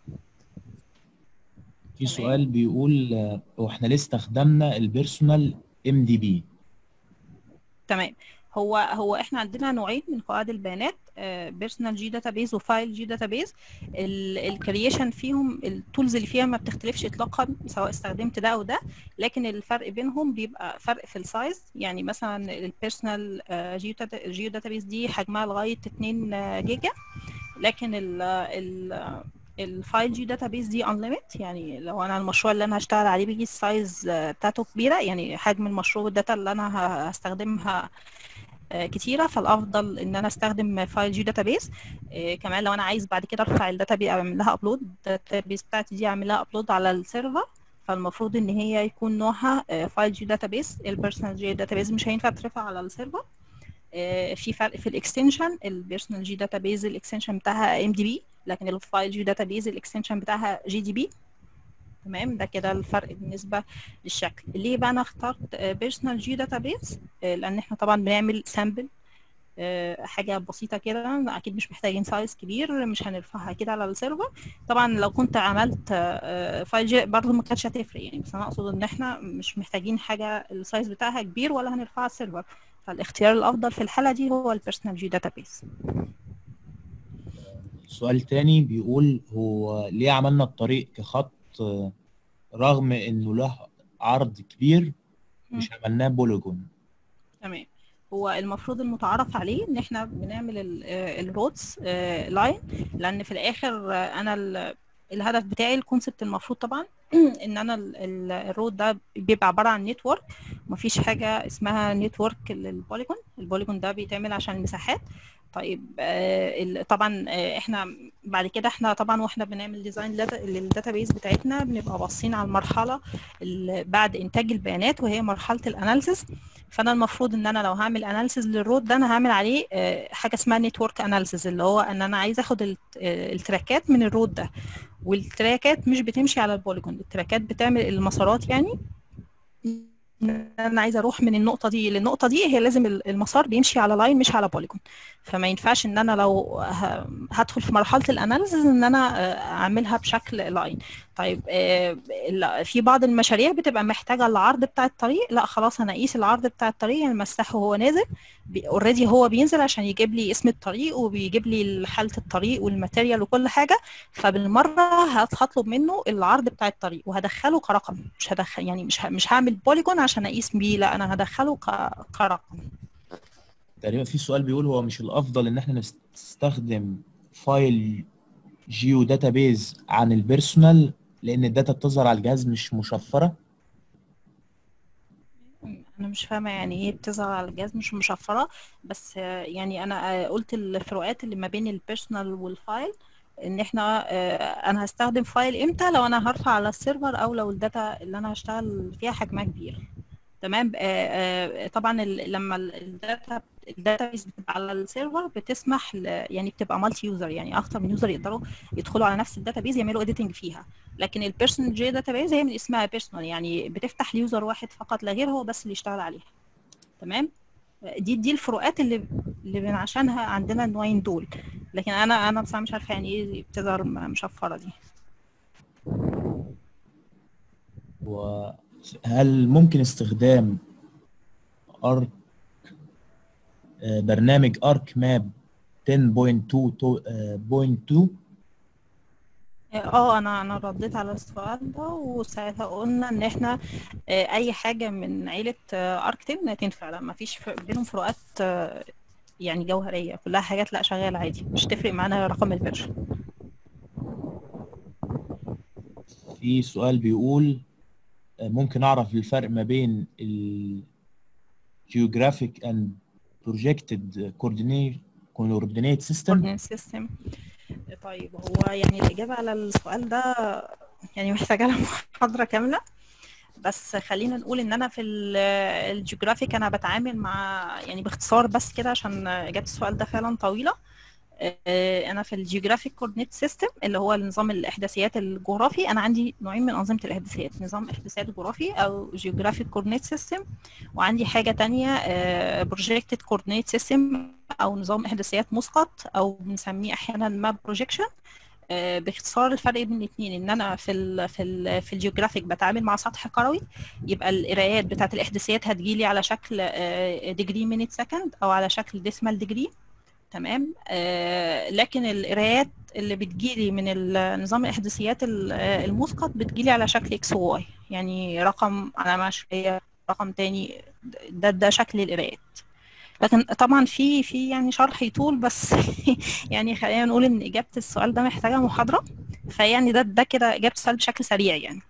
في تمام. سؤال بيقول آه، هو احنا ليه استخدمنا البيرسونال ام دي بي تمام هو هو احنا عندنا نوعين من قواعد البيانات بيرسونال جي داتابيز وفايل جي داتابيز الكرييشن فيهم التولز اللي فيها ما بتختلفش اطلاقا سواء استخدمت ده او ده لكن الفرق بينهم بيبقى فرق في السايز يعني مثلا البيرسونال جيو داتابيز دي حجمها لغايه 2 جيجا لكن ال ال الفايل جي داتابيز دي انليميت يعني لو انا المشروع اللي انا هشتغل عليه بيجي السايز آه، بتاعته كبيره يعني حجم المشروع الداتا اللي انا ه- هستخدمها آه، كتيره فالافضل ان انا استخدم فايل جي داتابيز كمان لو انا عايز بعد كده ارفع الداتابيز اعمل لها ابلود الداتابيز بتاعتي دي اعمل لها ابلود على السيرفر فالمفروض ان هي يكون نوعها فايل جي داتابيس البيرسونال جي داتابيس مش هينفع ترفع على السيرفر آه، في فرق في الاكستنشن البيرسونال جي داتابيز الاكستنشن بتاعها ام دي بي لكن الفايل جي داتابيز الاكستنشن بتاعها جي دي بي تمام ده كده الفرق بالنسبه للشكل ليه بقى انا اخترت بيرسونال جي داتابيز لان احنا طبعا بنعمل سامبل حاجه بسيطه كده اكيد مش محتاجين سايز كبير مش هنرفعها كده على السيرفر طبعا لو كنت عملت آه، فايل جي برضه ما كانتش هتفرق يعني بس انا اقصد ان احنا مش محتاجين حاجه السايز بتاعها كبير ولا هنرفعها على السيرفر فالاختيار الافضل في الحاله دي هو البيرسونال جي داتابيز سؤال تاني بيقول هو ليه عملنا الطريق كخط آه، رغم انه له عرض كبير مش عملناه بوليجون تمام هو المفروض المتعارف عليه ان احنا بنعمل الرودز لاين لان في الاخر آه، انا ال- الهدف بتاعي الكونسبت المفروض طبعا ان انا ال- ال- الرود ده بيبقى عباره عن نتورك مفيش حاجه اسمها نتورك للبوليجون البوليجون ده بيتعمل عشان المساحات طيب آه، ال- طبعا آه، احنا بعد كده احنا طبعا واحنا بنعمل ديزاين للداتابيز بتاعتنا بنبقى باصين على المرحله ال- بعد انتاج البيانات وهي مرحله الاناليسيس فانا المفروض ان انا لو هعمل اناليسيز للرود ده انا هعمل عليه آه، حاجه اسمها نتورك اناليسيز اللي هو ان انا عايز اخد الت- آه، التراكات من الرود ده والتراكات مش بتمشي على البوليجون التراكات بتعمل المسارات يعني إن انا عايزه اروح من النقطه دي للنقطه دي هي لازم ال- المسار بيمشي على لاين مش على بوليجون فما ينفعش ان انا لو ه- هدخل في مرحله الاناليسيز ان انا آه، اعملها بشكل لاين طيب آه، ال- في بعض المشاريع بتبقى محتاجه العرض بتاع الطريق لا خلاص انا اقيس العرض بتاع الطريق يعني مسحه وهو نازل اوريدي هو بينزل عشان يجيب لي اسم الطريق وبيجيب لي حاله الطريق والماتيريال وكل حاجه فبالمره هت- هطلب منه العرض بتاع الطريق وهدخله كرقم مش هدخل يعني مش ه- مش هعمل بوليجون عشان اقيس بيه لا انا هدخله ك- كرقم تقريبا في سؤال بيقول هو مش الافضل ان احنا نستخدم فايل جيو داتابيز عن البيرسونال لان الداتا بتظهر على الجهاز مش مشفره انا مش فاهمه يعني ايه بتظهر على الجهاز مش مشفره بس آه، يعني انا آه، قلت الفروقات اللي ما بين البيرسونال والفايل ان احنا آه، انا هستخدم فايل امتى لو انا هرفع على السيرفر او لو الداتا اللي انا هشتغل فيها حجمها كبير تمام آه، آه، طبعا ال- لما ال- الداتا الداتا بتبقى على السيرفر بتسمح ل- يعني بتبقى مالتي يوزر يعني اكتر من يوزر يقدروا يدخلوا على نفس الداتا بيز يعملوا اديتنج فيها لكن البيرسونال جي داتا بيز هي من اسمها بيرسونال يعني بتفتح ليوزر واحد فقط لا غير هو بس اللي يشتغل عليها تمام دي دي الفروقات اللي اللي من عشانها عندنا النوعين دول لكن انا انا بصراحه مش عارفه يعني ايه بتظهر م- مشفره دي وهل ممكن استخدام ارك آه، برنامج ارك ماب 10.2.2 اه انا انا رديت على السؤال ده وساعتها قلنا ان احنا آه، اي حاجه من عيله ارك 10 تنفع لا ما فيش بينهم فروقات آه، يعني جوهريه كلها حاجات لا شغاله عادي مش تفرق معانا رقم الفيرجن في سؤال بيقول آه، ممكن اعرف الفرق ما بين ال geographic and projected coordinate coordinate system coordinate system طيب هو يعني الإجابة على السؤال ده يعني محتاجة لها محاضرة كاملة بس خلينا نقول ان انا في ال- الجيوغرافيك انا بتعامل مع يعني باختصار بس كده عشان اجابه السؤال ده فعلا طويله آه، انا في الجيوغرافيك كوردينيت سيستم اللي هو نظام الاحداثيات الجغرافي انا عندي نوعين من انظمه الاحداثيات نظام احداثيات جغرافي او جيوغرافيك كوردينيت سيستم وعندي حاجه تانية بروجكتد كوردينيت سيستم او نظام احداثيات مسقط او بنسميه احيانا ماب بروجيكشن باختصار الفرق بين الاثنين ان انا في ال في ال في الجيوغرافيك بتعامل مع سطح كروي يبقى القرايات بتاعت الاحداثيات هتجيلي على شكل ديجري مينيت سكند او على شكل ديسمال ديجري تمام آه لكن القرايات اللي بتجيلي من ال- نظام الاحداثيات ال- آه، المسقط بتجيلي على شكل اكس واي يعني رقم علامه عشريه رقم تاني ده ده شكل القرايات لكن طبعا في في يعني شرح يطول بس يعني خلينا نقول ان اجابه السؤال ده محتاجه محاضره فيعني ده ده كده اجابه السؤال بشكل سريع يعني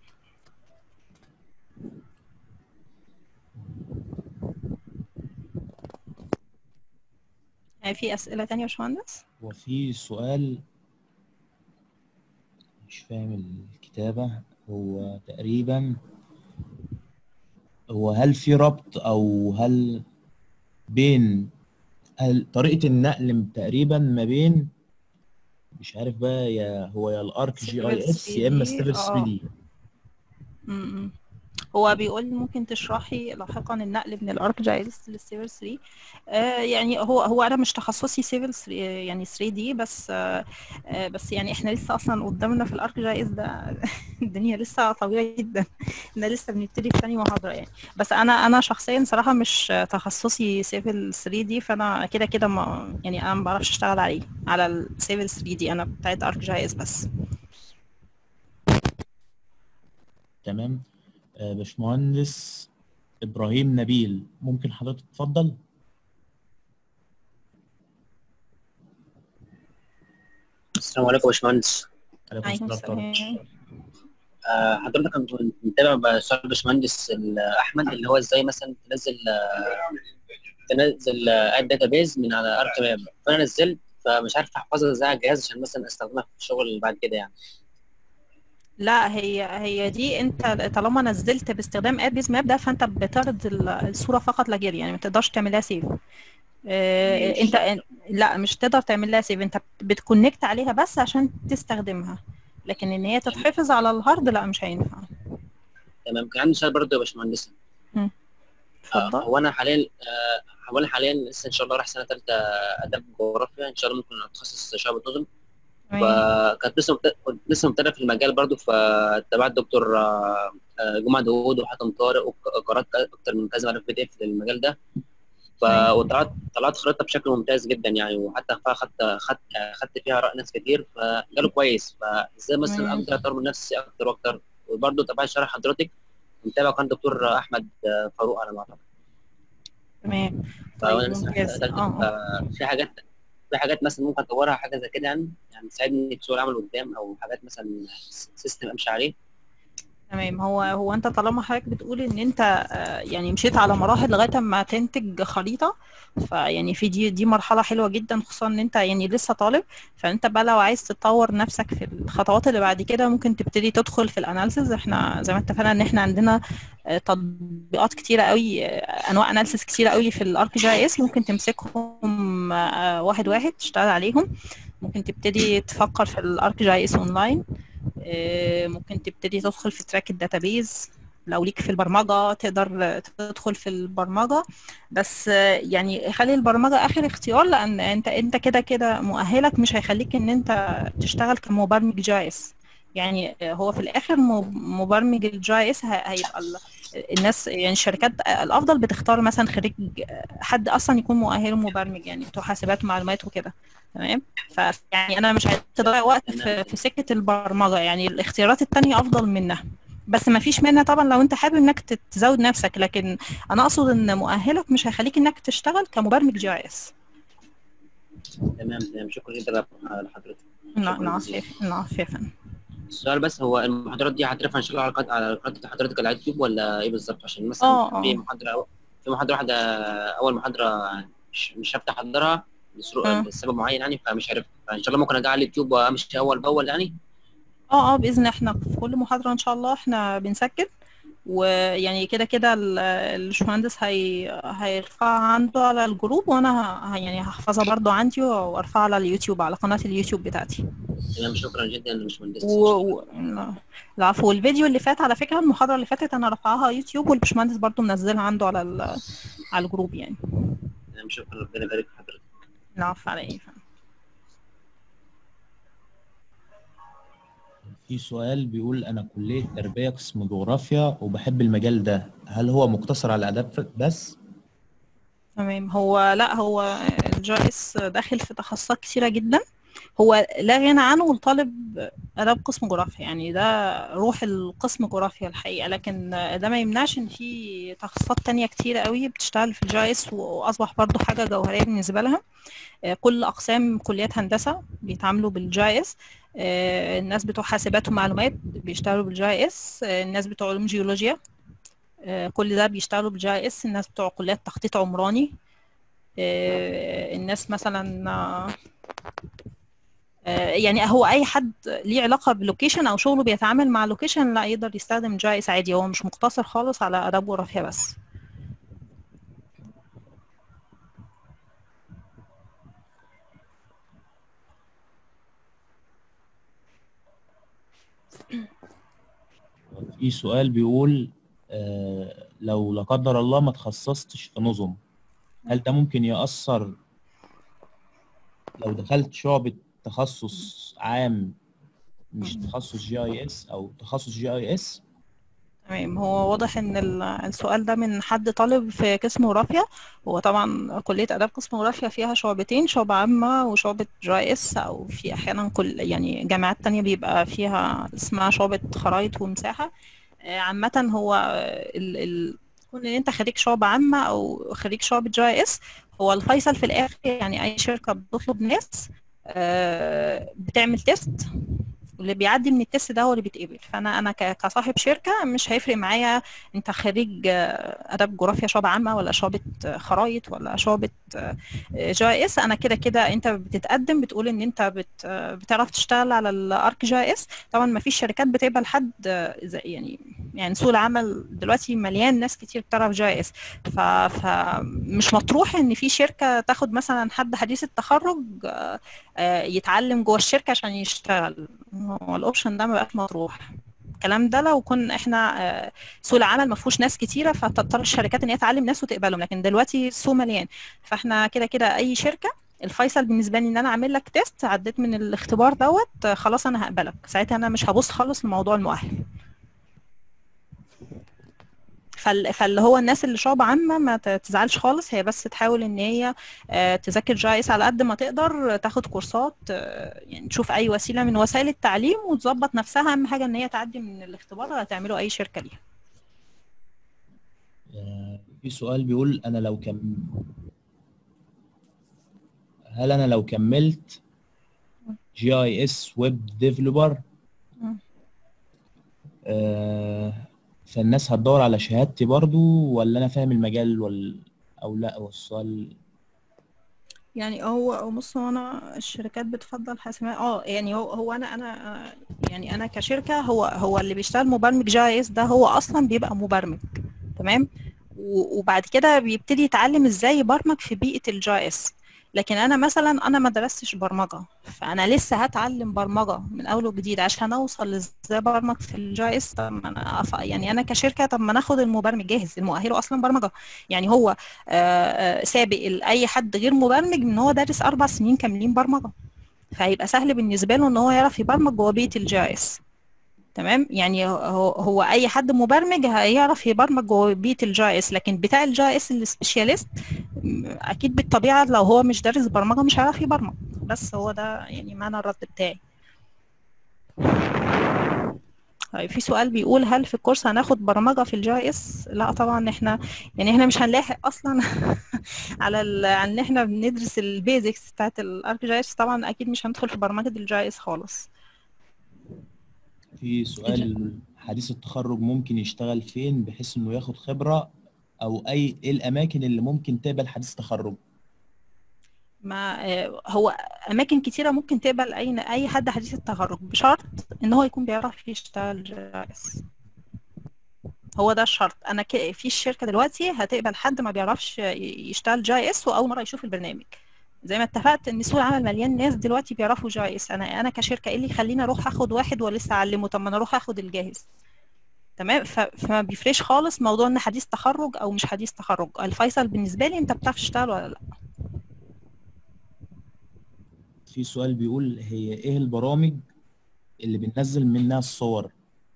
يعني في اسئله تانية يا باشمهندس وفي سؤال مش فاهم الكتابة هو تقريبا هو هل في ربط او هل بين هل طريقة النقل تقريبا ما بين مش عارف بقى يا هو يا الارك جي اي اس يا اما ستيفل 3 دي م-م. هو بيقول ممكن تشرحي لاحقا النقل من الارك جايز للسيفل 3 آه يعني هو هو انا مش تخصصي سيفل 3 يعني 3 دي بس آه آه بس يعني احنا لسه اصلا قدامنا في الارك جايز ده الدنيا لسه طويله جدا احنا لسه بنبتدي في ثاني محاضره يعني بس انا انا شخصيا صراحه مش تخصصي سيفل 3 دي فانا كده كده ما يعني انا ما بعرفش اشتغل عليه على السيفل 3 دي انا بتاعت ارك جايز بس تمام آه، باشمهندس ابراهيم نبيل ممكن حضرتك تتفضل السلام عليكم يا باشمهندس عليكم عليكم السلام ورحمة الله. السلام آه، حضرتك كنت متابع سؤال باشمهندس ال- احمد اللي هو ازاي مثلا تنزل آه، تنزل اد داتابيز من على ارك ماب فانا نزلت فمش عارف احفظها ازاي على الجهاز عشان مثلا استخدمها في الشغل اللي بعد كده يعني لا هي هي دي انت طالما نزلت باستخدام اب بيز ماب ده فانت بتعرض ال- الصوره فقط لا غير يعني ما تقدرش تعملها سيف اه ماشي. انت لا مش تقدر تعملها سيف انت بتكونكت عليها بس عشان تستخدمها لكن ان هي تتحفظ على الهارد لا مش هينفع تمام كان عندي سؤال برضه يا باشمهندس آه، اتفضل هو انا حاليا آه، هو انا حاليا لسه ان شاء الله رايح سنه ثالثه اداب جغرافيا ان شاء الله ممكن اتخصص شعب نظم تمام. فكنت لسه مبت- كنت لسه مبتدئ في المجال برضو فتابعت دكتور آه، آه، جمعة داوود وحاتم طارق وقرات اكتر من كذا ملف بي دي اف للمجال ده ف تمام. وطلعت طلعت خريطه بشكل ممتاز جدا يعني وحتى فيها خدت خدت خدت فيها اراء ناس كتير فجاله كويس فازاي مثلا تمام. اقدر اطور من نفسي اكتر واكتر وبرضه تابعت شرح حضرتك متابع كان دكتور احمد آه، فاروق على ما اعتقد تمام فانا طيب لسه ممتاز محتاج- اه اه آه، في حاجات في حاجات مثلا ممكن اطورها حاجه زي كده يعني يعني تساعدني في سوق العمل قدام او حاجات مثلا سيستم امشي عليه تمام هو هو انت طالما حضرتك بتقول ان انت آه، يعني مشيت على مراحل لغايه ما تنتج خريطه فيعني في دي دي مرحله حلوه جدا خصوصا ان انت يعني لسه طالب فانت بقى لو عايز تطور نفسك في الخطوات اللي بعد كده ممكن تبتدي تدخل في الاناليسز احنا زي ما اتفقنا ان احنا عندنا آه، تطبيقات كتيره قوي آه، انواع اناليسز كتيره قوي في الارك جي اس ممكن تمسكهم آه، واحد واحد تشتغل عليهم ممكن تبتدي تفكر في الارك جي اس اونلاين آه، ممكن تبتدي تدخل في تراك الداتابيز لو ليك في البرمجة تقدر تدخل في البرمجة بس آه، يعني خلي البرمجة آخر اختيار لأن أنت أنت كده كده مؤهلك مش هيخليك إن أنت تشتغل كمبرمج جي اس يعني آه، هو في الآخر م- مبرمج الجي اس هيبقى ال- الناس يعني الشركات الأفضل بتختار مثلا خريج آه، حد أصلا يكون مؤهل مبرمج يعني بتوع حاسبات ومعلومات وكده تمام فيعني انا مش عايز تضيع وقت في, في سكه البرمجه يعني الاختيارات التانية افضل منها بس ما فيش منها طبعا لو انت حابب انك تت- تزود نفسك لكن انا اقصد ان مؤهلك مش هيخليك انك تشتغل كمبرمج جي اس تمام تمام شكرا جدا لحضرتك نعم نعم عفيف نعم عفيفا السؤال بس هو المحاضرات دي هترفع ان شاء الله على قناه على قناه حضرتك على اليوتيوب ولا ايه بالظبط عشان مثلا اه في اه محاضره في محاضره واحده اول محاضره مش مش هفتح احضرها لسرو- اه. لسبب معين يعني فمش عارف فان شاء الله ممكن ارجع على اليوتيوب وامشي اول باول يعني اه اه باذن احنا في كل محاضره ان شاء الله احنا بنسجل ويعني كده كده ال- الباشمهندس هي هيرفعها عنده على الجروب وانا ه- يعني هحفظها برضو عندي وارفعها على اليوتيوب على قناه اليوتيوب بتاعتي تمام شكرا جدا يا باشمهندس و... و... لا- العفو والفيديو اللي فات على فكرة المحاضرة اللي فاتت أنا رافعاها يوتيوب والبشمهندس برضو منزلها عنده على ال... على الجروب يعني تمام شكرا ربنا يبارك في حضرتك العفو على إيه في سؤال بيقول انا كلية تربية قسم جغرافيا وبحب المجال ده هل هو مقتصر على الاداب بس تمام هو لا هو الجايس داخل في تخصصات كتيرة جدا هو لا غنى عنه لطالب آداب قسم جغرافيا يعني ده روح القسم جغرافيا الحقيقة لكن ده ما يمنعش ان في تخصصات تانية كتيرة قوي بتشتغل في الجايس واصبح برضو حاجة جوهرية بالنسبة لها آه، كل اقسام كليات هندسة بيتعاملوا بالجايس آه، الناس بتوع حاسبات ومعلومات بيشتغلوا بالجي اس آه، الناس بتوع علوم جيولوجيا آه، كل ده بيشتغلوا بالجي اس الناس بتوع كليات تخطيط عمراني آه، الناس مثلا آه، آه، يعني هو اي حد ليه علاقه بلوكيشن او شغله بيتعامل مع لوكيشن لا يقدر يستخدم جي اس عادي هو مش مقتصر خالص على اداب جغرافيا بس في سؤال بيقول آه، لو لا قدر الله ما تخصصتش في نظم هل ده ممكن يأثر لو دخلت شعبة تخصص عام مش تخصص جي اي اس او تخصص جي اي اس تمام هو واضح ان ال- السؤال ده من حد طالب في قسم جغرافيا هو طبعا كلية آداب قسم جغرافيا فيها شعبتين شعبة عامة وشعبة جي اس او في احيانا كل يعني جامعات تانية بيبقى فيها اسمها شعبة خرايط ومساحة آه، عامة هو ال ال كون ان انت خريج شعبة عامة او خريج شعبة جي اس هو الفيصل في الاخر يعني اي شركة بتطلب ناس آه، بتعمل تيست واللي بيعدي من التست ده هو اللي بيتقبل فانا انا ك- كصاحب شركه مش هيفرق معايا انت خريج آه، اداب جغرافيا شعبة عامه ولا شعبة آه، خرايط ولا شعبة آه، جي اس انا كده كده انت بتتقدم بتقول ان انت بت آه، بتعرف تشتغل على الارك جي اس طبعا ما فيش شركات بتقبل حد آه، زي يعني يعني سوق العمل دلوقتي مليان ناس كتير بتعرف جي اس ف... فمش مطروح ان في شركه تاخد مثلا حد حديث التخرج آه، آه، يتعلم جوه الشركه عشان يشتغل هو الاوبشن ده ما بقاش مطروح الكلام ده لو كنا احنا آه، سوق العمل ما فيهوش ناس كتيره فتضطر الشركات ان هي تعلم ناس وتقبلهم لكن دلوقتي السوق مليان فاحنا كده كده اي شركه الفيصل بالنسبه لي ان انا اعمل لك تيست عديت من الاختبار دوت آه، خلاص انا هقبلك ساعتها انا مش هبص خالص لموضوع المؤهل فال- فاللي هو الناس اللي شعب عامة ما ت- تزعلش خالص هي بس تحاول ان هي آه، تذاكر جايس على قد ما تقدر تاخد كورسات آه، يعني تشوف اي وسيلة من وسائل التعليم وتظبط نفسها اهم حاجة ان هي تعدي من الاختبار اللي هتعمله اي شركة ليها آه، في سؤال بيقول انا لو كم هل انا لو كملت جي اي اس ويب ديفلوبر مم. فالناس هتدور على شهادتي برضو ولا انا فاهم المجال ولا او لا هو السؤال يعني هو هو بص هو انا الشركات بتفضل حاسماء اه يعني هو هو انا انا آه، يعني انا كشركه هو هو اللي بيشتغل مبرمج جي اس ده هو اصلا بيبقى مبرمج تمام و- وبعد كده بيبتدي يتعلم ازاي يبرمج في بيئه الجي اس لكن انا مثلا انا ما درستش برمجه فانا لسه هتعلم برمجه من اول وجديد عشان اوصل ازاي برمج في الجي اس طب ما انا أف... يعني انا كشركه طب ما ناخد المبرمج جاهز المؤهله اصلا برمجه يعني هو آه، آه، سابق ال- اي حد غير مبرمج ان هو دارس اربع سنين كاملين برمجه فهيبقى سهل بالنسبه له ان هو يعرف يبرمج جوه بيئه الجي اس تمام يعني هو, هو اي حد مبرمج هيعرف يبرمج جوه بيئه الجي اس لكن بتاع الجي اس السبيشاليست م، اكيد بالطبيعه لو هو مش دارس برمجه مش هيعرف يبرمج بس هو ده يعني معنى الرد بتاعي طيب في سؤال بيقول هل في الكورس هناخد برمجة في الجي اس لا طبعا احنا يعني احنا مش هنلاحق اصلا على ال... على ان احنا بندرس البيزكس بتاعت الارك جي اس طبعا اكيد مش هندخل في برمجة الجي اس خالص في سؤال حديث التخرج ممكن يشتغل فين بحيث انه ياخد خبرة او اي ايه الاماكن اللي ممكن تقبل حديث تخرج ما آه، هو اماكن كتيره ممكن تقبل اي اي حد حديث التخرج بشرط ان هو يكون بيعرف يشتغل جي اس هو ده الشرط انا ك... في الشركه دلوقتي هتقبل حد ما بيعرفش ي- يشتغل جي اس واول مره يشوف البرنامج زي ما اتفقت ان سوق العمل مليان ناس دلوقتي بيعرفوا جي اس انا انا كشركه ايه اللي يخليني اروح اخد واحد ولسه اعلمه طب ما انا اروح اخد الجاهز تمام ف... فما بيفرقش خالص موضوع ان حديث تخرج او مش حديث تخرج الفيصل بالنسبه لي انت بتعرف تشتغل ولا لا في سؤال بيقول هي ايه البرامج اللي بننزل منها الصور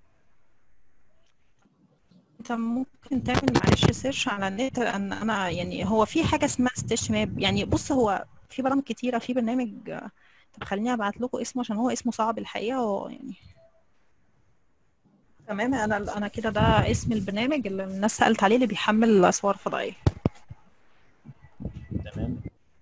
انت ممكن تعمل معلش سيرش على النت لان انا يعني هو في حاجه اسمها ستيش ماب يعني بص هو في برامج كتيره في برنامج طب خليني ابعت لكم اسمه عشان هو اسمه صعب الحقيقه هو يعني تمام انا انا كده ده اسم البرنامج اللي الناس سالت عليه اللي بيحمل صور فضائيه تمام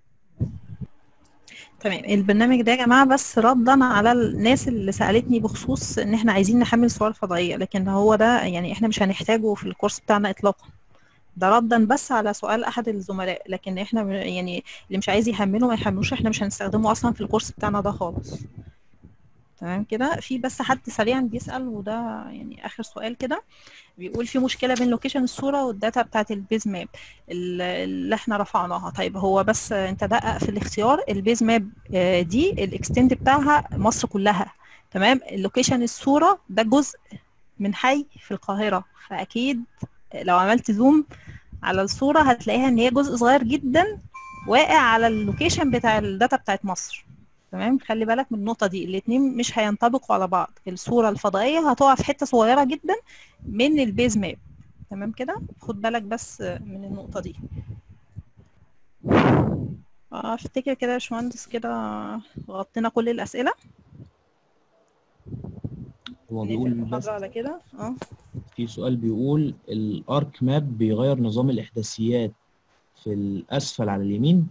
تمام البرنامج ده يا جماعه بس ردا على الناس اللي سالتني بخصوص ان احنا عايزين نحمل صور فضائيه لكن هو ده يعني احنا مش هنحتاجه في الكورس بتاعنا اطلاقا ده ردا بس على سؤال احد الزملاء لكن احنا م- يعني اللي مش عايز يحمله ما يحملوش احنا مش هنستخدمه اصلا في الكورس بتاعنا ده خالص تمام كده في بس حد سريعا بيسأل وده يعني اخر سؤال كده بيقول في مشكلة بين لوكيشن الصورة والداتا بتاعت البيز ماب ال- اللي احنا رفعناها طيب هو بس انت دقق في الاختيار البيز ماب آه، دي الاكستند بتاعها مصر كلها تمام اللوكيشن الصورة ده جزء من حي في القاهرة فأكيد لو عملت زوم على الصورة هتلاقيها ان هي جزء صغير جدا واقع على اللوكيشن بتاع الداتا بتاعت مصر تمام خلي بالك من النقطة دي الاتنين مش هينطبقوا على بعض الصورة الفضائية هتقع في حتة صغيرة جدا من البيز ماب تمام كده خد بالك بس من النقطة دي افتكر كده يا باشمهندس كده غطينا كل الأسئلة هو نقفل بيقول بس المحاضرة على كده اه في سؤال بيقول الارك ماب بيغير نظام الاحداثيات في الاسفل على اليمين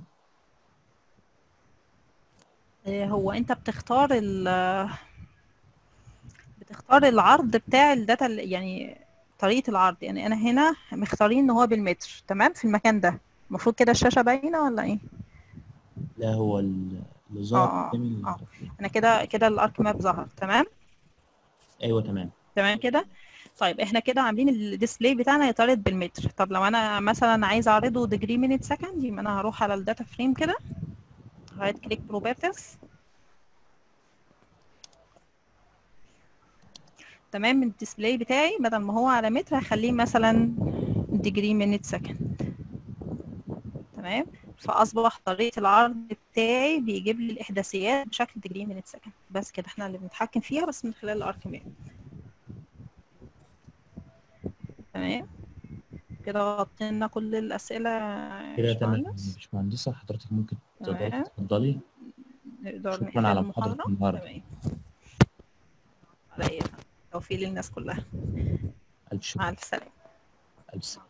إيه هو انت بتختار ال بتختار العرض بتاع الداتا اللي- يعني طريقة العرض يعني انا هنا مختارين ان هو بالمتر تمام في المكان ده المفروض كده الشاشة باينة ولا ايه لا هو ال- اللي آه، ظهر آه، قدامي آه. انا كده كده الارك ماب ظهر تمام ايوه تمام تمام كده طيب احنا كده عاملين الديسبلاي بتاعنا يتعرض بالمتر طب لو انا مثلا عايز اعرضه ديجري مينيت سكند يبقى انا هروح على الداتا فريم كده رايت كليك بروبرتيز تمام الديسبلاي بتاعي بدل ما هو على متر هخليه مثلا ديجري مينيت سكند تمام فاصبح طريقه العرض بتاعي بيجيب لي الاحداثيات بشكل ديجري مينيت سكند بس كده احنا اللي بنتحكم فيها بس من خلال الارك ماب تمام كده غطينا كل الاسئله يا كده تمام باشمهندس. باشمهندسة حضرتك ممكن تقدري تمام. تفضلي نقدر شكراً نقفل على محاضرة المحاضرة النهاردة. تمام على ايه توفيق للناس كلها ألف شكر مع الف سلامه ألف سلامة